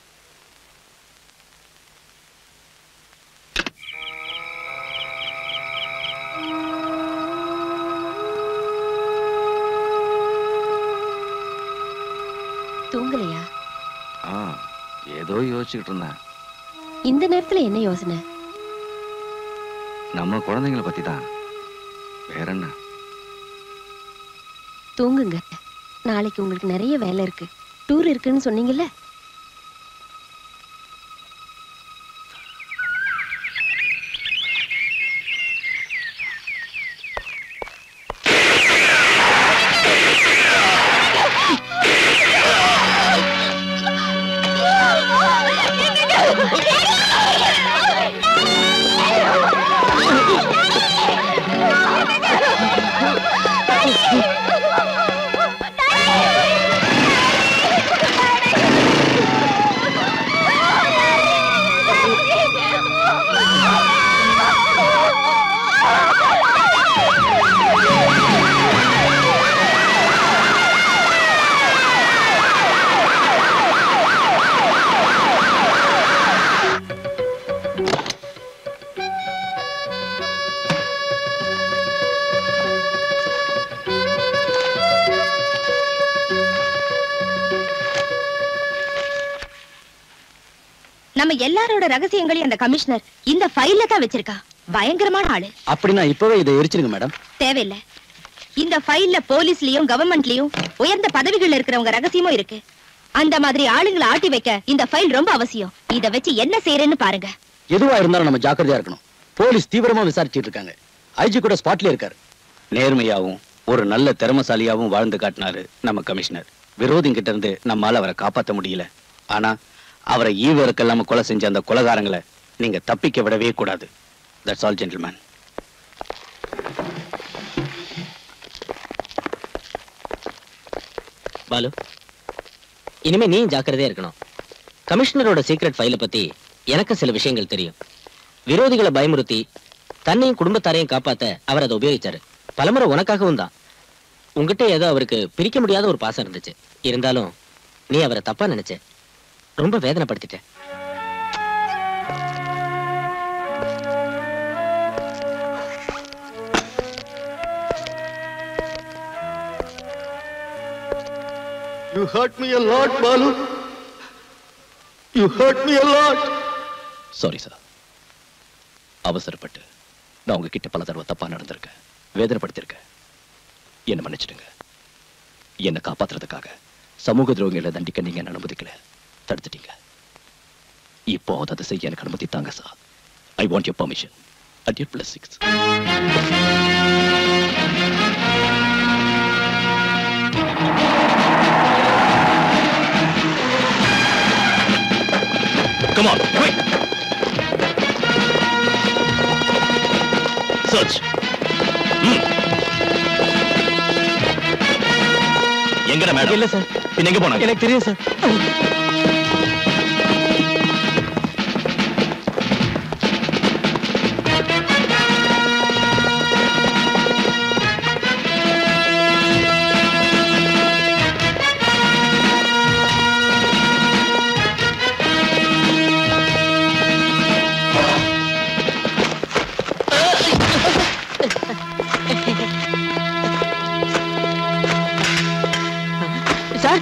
தூங்கலையா ஆ ஏதோ யோசிச்சுக்கிட்டு இருந்தேன் இந்த நேரத்துல என்ன யோசனை நம்ம குழந்தைங்கள பத்தி தான் வேற என்ன தூங்குங்க நாளைக்கு உங்களுக்கு நிறைய வேலை இருக்கு டூர் இருக்குன்னு சொன்னீங்கல்ல Ah! நம்ம எல்லாரோட ரகசியங்களையும் அந்த கமிஷனர் இந்த ஃபைல்ல தான் வச்சிருக்கா பயங்கரமான ஆளு அப்படின்னா இப்பவே இதை எரிச்சிருங்க மேடம் தேவையில்லை இந்த ஃபைல்ல போலீஸ்லயும் கவர்மெண்ட்லயும் உயர்ந்த பதவிகள்ல இருக்கிறவங்க ரகசியமும் இருக்கு அந்த மாதிரி ஆளுங்களை ஆட்டி வைக்க இந்த ஃபைல் ரொம்ப அவசியம் இத வச்சு என்ன செய்யறேன்னு பாருங்க எதுவா இருந்தாலும் நம்ம ஜாக்கிரதையா இருக்கணும் போலீஸ் தீவிரமா விசாரிச்சிட்டு இருக்காங்க ஐஜி கூட ஸ்பாட்ல இருக்காரு நேர்மையாவும் ஒரு நல்ல திறமசாலியாவும் வாழ்ந்து காட்டினாரு நம்ம கமிஷனர் விரோதிங்கிட்ட இருந்து நம்மால அவரை காப்பாத்த முடியல ஆனா அவரை ஈவருக்கெல்லாம கொலை செஞ்ச அந்த கொலகாரங்களை நீங்க தப்பிக்க விடவே கூடாது தட்ஸ் ஆல் ஜென்டில்மேன் பாலு இனிமே நீ ஜாக்கிரதையா இருக்கணும் கமிஷனரோட சீக்ரெட் ஃபைலை பத்தி எனக்கு சில விஷயங்கள் தெரியும் விரோதிகளை பயமுறுத்தி தன்னையும் குடும்பத்தாரையும் காப்பாத்த அவர் அதை உபயோகிச்சாரு பலமுறை உனக்காகவும் தான் உங்ககிட்ட ஏதோ அவருக்கு பிரிக்க முடியாத ஒரு பாசம் இருந்துச்சு இருந்தாலும் நீ அவரை தப்பா நினைச்ச ரொம்ப வேதனைப்படுத்திட்ட You hurt me a lot, Balu. You hurt me a lot. Sorry sir அவசரப்பட்டு நான் உங்ககிட்ட பல தடவை தப்பா நடந்திருக்கேன் வேதனைப்படுத்திருக்கேன் என்ன மன்னிச்சிடுங்க என்னை காப்பாத்துறதுக்காக சமூக துரோகிகளை தண்டிக்க நீங்க என்ன அனுமதிக்கல தடுத்துட்டீங்க இப்போ அதை செய்ய எனக்கு அனுமதி தாங்க sir I want your permission at your plus six Come on, quick! Search. ம். எங்கடா மேடம் இல்ல சார் பின்ன எங்க போனாங்க எனக்கு தெரியும் சார் சார்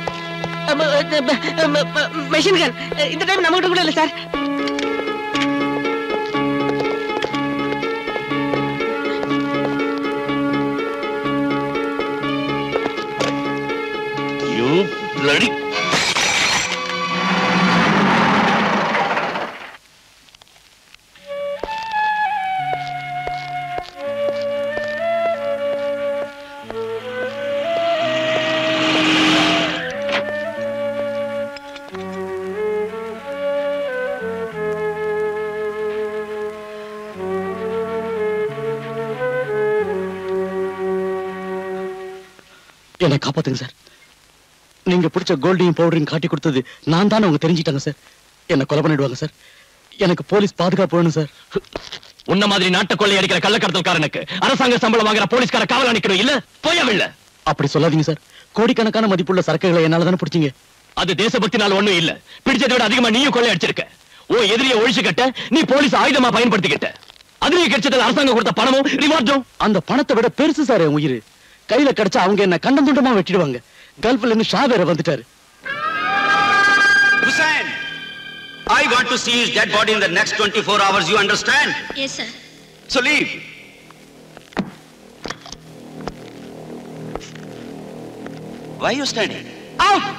மெஷின் கன் இந்த டைம் நம்ம கிட்ட கூட இல்ல சார் You bloody... என்னை காப்பாத்துங்க சார் நீங்க பிடிச்ச கோல்டையும் பவுடரையும் காட்டி கொடுத்தது நான் தானே அவங்க தெரிஞ்சிட்டாங்க சார் என்ன கொலை பண்ணிடுவாங்க சார் எனக்கு போலீஸ் பாதுகாப்பு வேணும் சார் உன்ன மாதிரி நாட்டை கொள்ளை அடிக்கிற கள்ளக்கடத்தல்காரனுக்கு அரசாங்க சம்பளம் வாங்குற போலீஸ்கார காவல் அணிக்கணும் இல்ல போயவில்ல அப்படி சொல்லாதீங்க சார் கோடிக்கணக்கான மதிப்புள்ள சரக்குகளை என்னால தானே பிடிச்சீங்க அது தேசபக்தினால ஒண்ணும் இல்ல பிடிச்சதை விட அதிகமா நீயும் கொள்ளை அடிச்சிருக்க ஓ எதிரிய ஒழிச்சு கட்ட நீ போலீஸ் ஆயுதமா பயன்படுத்திக்கிட்ட அதுலயே கிடைச்சது அரசாங்கம் கொடுத்த பணமும் ரிவார்டும் அந்த பணத்தை விட பெருசு சார் என் உயிர் கையில கிடைச்சா அவங்க என்ன கண்டம் துண்டமா வெட்டிடுவாங்க கல்ஃப்ல இருந்து ஷா வேற வந்துட்டாரு Hussain, I want to see his dead body in the next 24 hours, you understand? Yes sir So leave. Why are you standing? Out!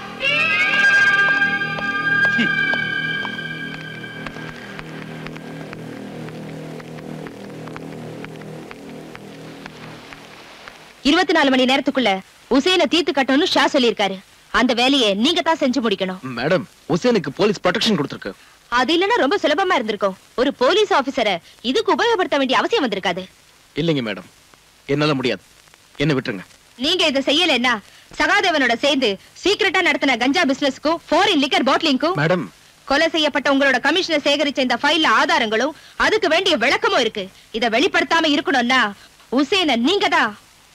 இருபத்தி நாலு மணி நேரத்துக்குள்ள உசேனை தீர்த்து கட்டணும்னு ஷா சொல்லியிருக்காரு அந்த வேலையை நீங்க தான் செஞ்சு முடிக்கணும் மேடம் உசேனுக்கு போலீஸ் ப்ரொடெக்ஷன் கொடுத்துருக்கு அது இல்லைன்னா ரொம்ப சுலபமா இருந்திருக்கும் ஒரு போலீஸ் ஆபீசரை இதுக்கு உபயோகப்படுத்த வேண்டிய அவசியம் வந்திருக்காது இல்லைங்க மேடம் என்னால முடியாது என்ன விட்டுருங்க நீங்க இதை செய்யலைன்னா சகாதேவனோட சேர்ந்து சீக்கிரட்டா நடத்தின கஞ்சா பிசினஸ்க்கும் ஃபாரின் லிக்கர் பாட்லிங்க்கும் மேடம் கொலை செய்யப்பட்ட உங்களோட கமிஷனர் சேகரிச்ச இந்த ஃபைல்ல ஆதாரங்களும் அதுக்கு வேண்டிய விளக்கமும் இருக்கு இத வெளிப்படுத்தாம இருக்கணும்னா உசேன நீங்க தான்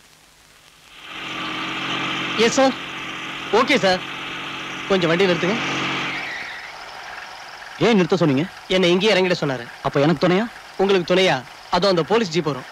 எஸ் சார் ஓகே சார் கொஞ்சம் வண்டி நிறுத்துங்க ஏன் நிறுத்த சொன்னீங்க என்னை இங்கேயே இறங்கிட சொன்னாரு அப்ப எனக்கு துணையா உங்களுக்கு துணையா அதோ அந்த போலீஸ் ஜீப் வரும்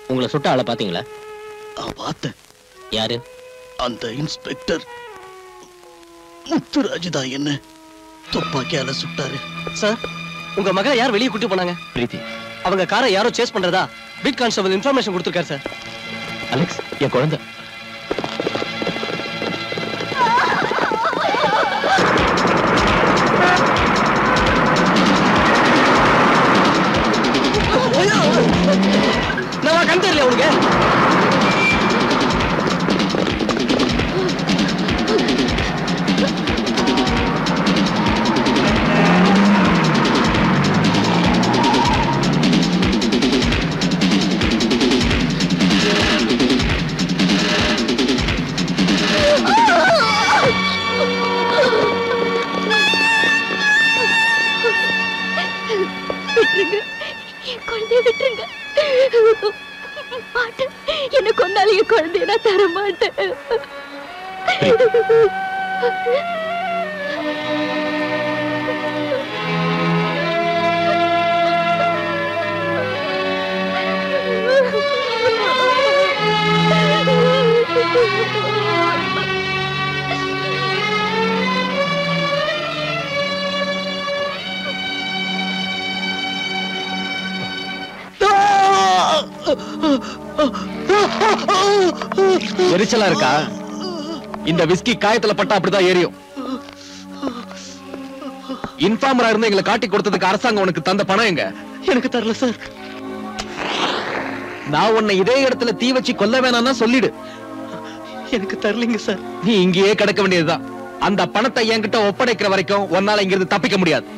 உங்களை சுட்ட ஆளை பாத்தீங்களா நான் பார்த்தேன் யாரு அந்த இன்ஸ்பெக்டர் முத்துராஜ் தான் என்ன துப்பாக்கியால சுட்டாரு சார் உங்க மகளை யார் வெளியே கூட்டி போனாங்க பிரீத்தி அவங்க காரை யாரோ சேஸ் பண்றதா பீட் கான்ஸ்டபிள் இன்ஃபர்மேஷன் கொடுத்திருக்காரு சார் அலெக்ஸ் என் குழந்தை நான் கண் தெரியல உனக்கு விட்டுருங்க என் குழந்தைய விட்டுருங்க மாட்டேன் என்ன கொண்டாலும் என் குழந்தைய நான் தர மாட்டேன் எரிச்சலா இருக்கா இந்த விஸ்கி காயத்துல பட்டா அப்படிதான் எரியும் இன்ஃபார்மரா இருந்து எங்களை காட்டி கொடுத்ததுக்கு அரசாங்கம் உனக்கு தந்த பணம் எங்க எனக்கு தரல சார் நான் உன்னை இதே இடத்துல தீ வச்சு கொல்ல வேணாம்னா சொல்லிடு எனக்கு தரலைங்க சார் நீ இங்கேயே கிடக்க வேண்டியதுதான் அந்த பணத்தை என்கிட்ட ஒப்படைக்கிற வரைக்கும் உன்னால இங்கிருந்து தப்பிக்க முடியாது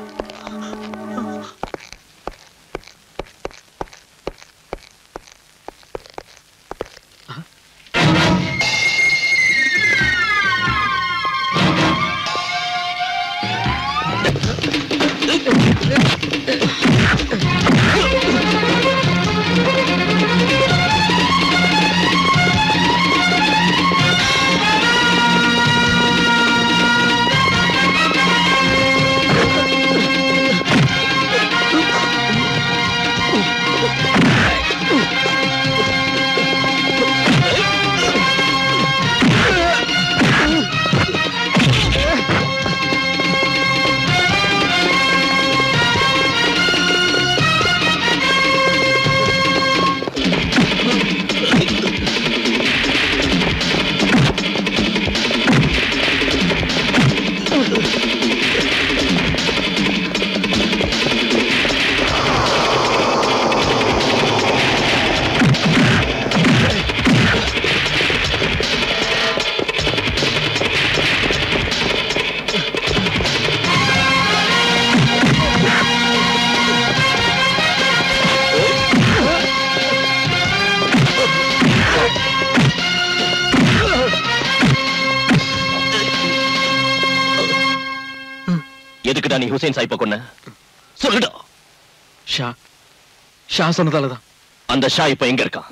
எதுக்குடா நீ ஹுசைன் சாயிப்ப கொன்ன சொல்லுடா ஷா ஷா சொன்னதாலதான் அந்த ஷா இப்ப எங்க இருக்கான்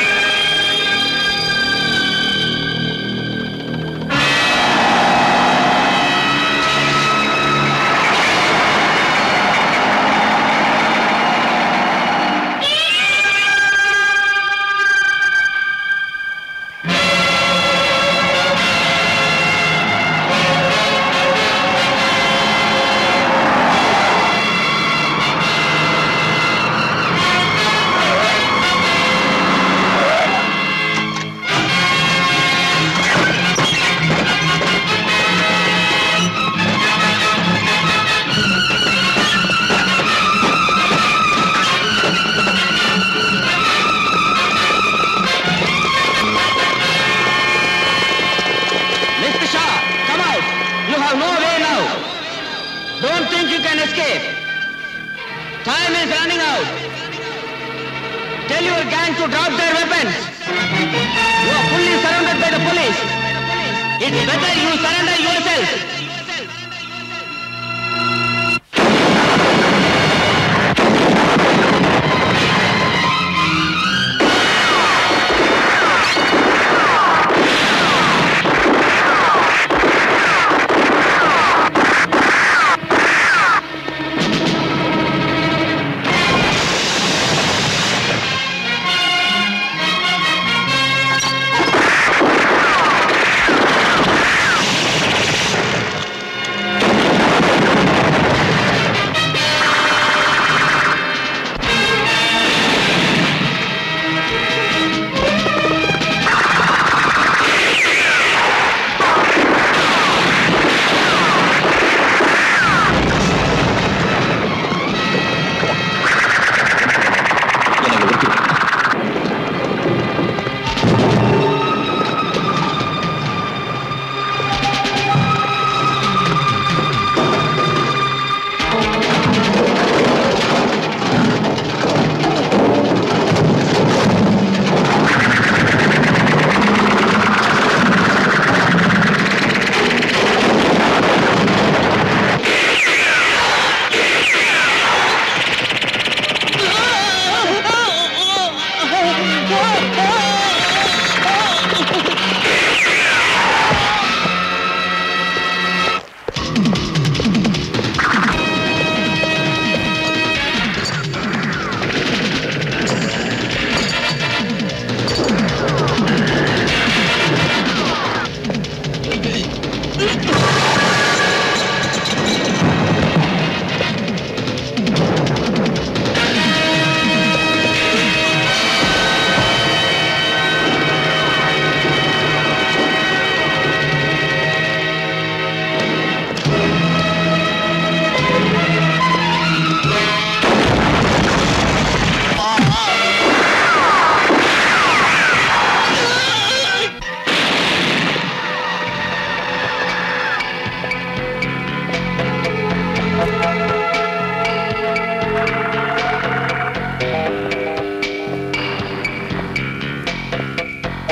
Mr. Shah, come out. You have no way now. Don't think you can escape. Time is running out. Tell your gang to drop their weapons. You are fully surrounded by the police. It's better you surrender yourself.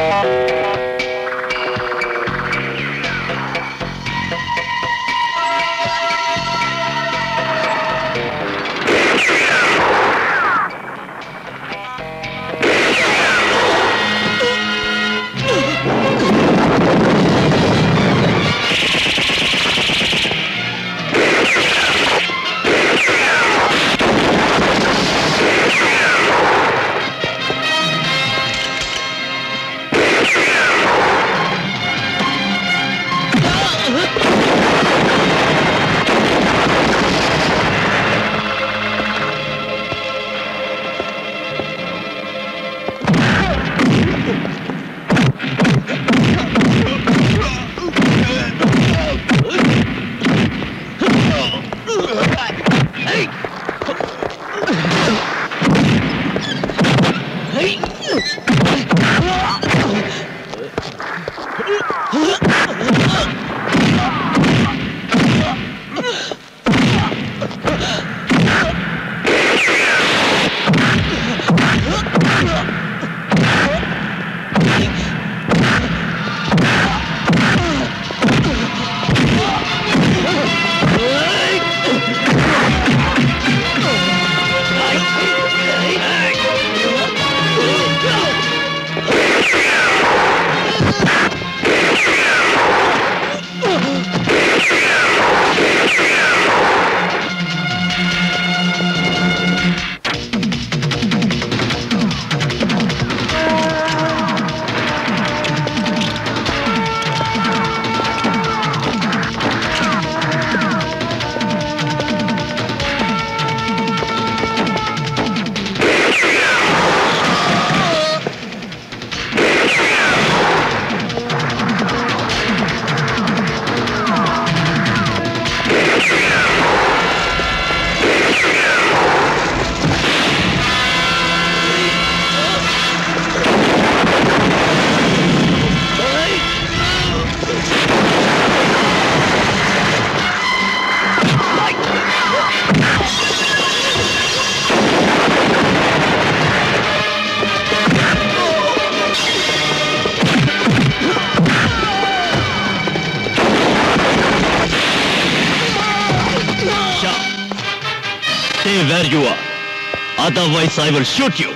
Stay where you are. Otherwise, I will shoot you.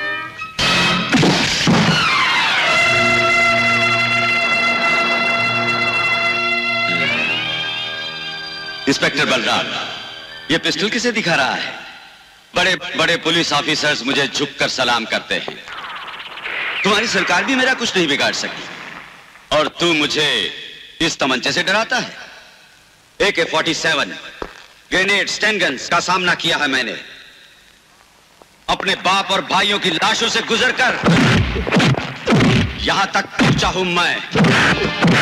Inspector Balram ये pistol किसे दिखा रहा है बड़े बड़े police officers मुझे झुककर सलाम करते हैं तुम्हारी सरकार भी मेरा कुछ नहीं बिगाड़ सकी और तू मुझे इस तमंचे से डराता है ए के फोर्टी सेवन ग्रेनेड स्टेनगन्स का सामना किया है मैंने अपने बाप और भाइयों की लाशों से गुजरकर यहां तक पहुंचा हूं मैं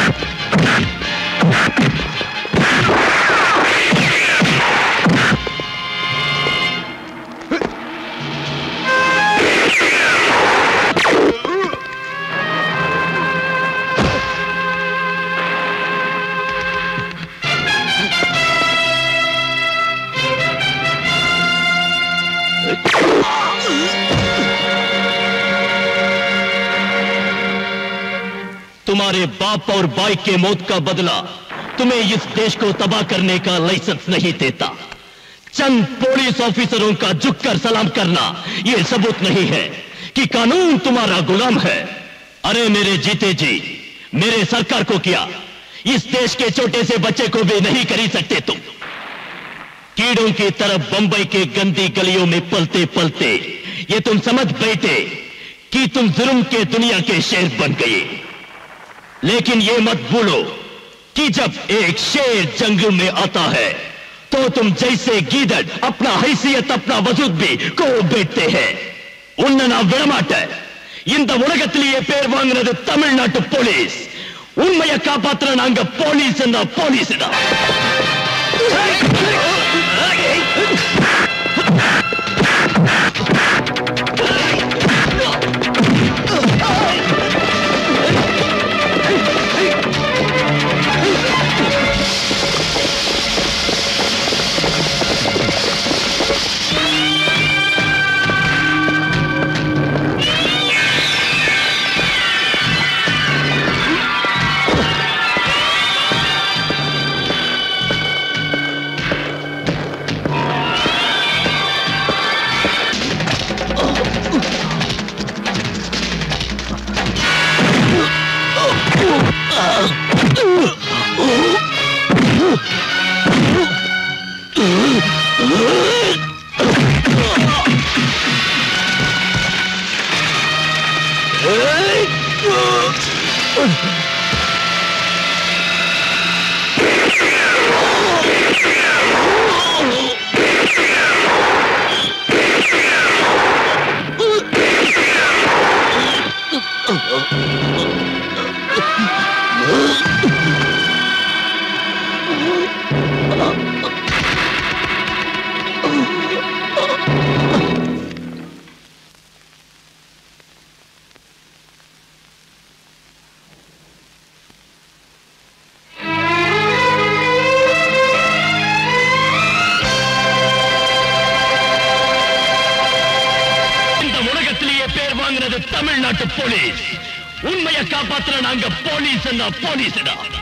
तुम्हारे बाप और भाई के मौत का बदला तुम्हें इस देश को तबाह करने का लाइसेंस नहीं देता चंद पुलिस ऑफिसरों का झुककर सलाम करना यह सबूत नहीं है कि कानून तुम्हारा गुलाम है अरे मेरे जीते जी मेरे सरकार को किया इस देश के छोटे से बच्चे को भी नहीं खरीद सकते तुम कीड़ों की तरफ बंबई के गंदी गलियों में पलते पलते ये तुम समझ बैठे कि तुम जुर्म के दुनिया के शेर बन गए लेकिन ये मत भूलो कि जब एक शेर जंगल में आता है तो तुम जैसे गीदड़ अपना हैसियत अपना वजूद भी को बैठते हैं உன்னை நான் விடமாட்டேன் இந்த உலகத்திலேயே பேர் வாங்கினது தமிழ்நாட்டு போலீஸ் உண்மையை காப்பாத்துற நாங்க போலீஸ் போலீஸ் தான் இந்த உலகத்திலேயே பேர் வாங்கினது தமிழ்நாட்டு போலீஸ் உண்மையை காப்பாத்துற நாங்க போலீஸ் போலீஸ்டா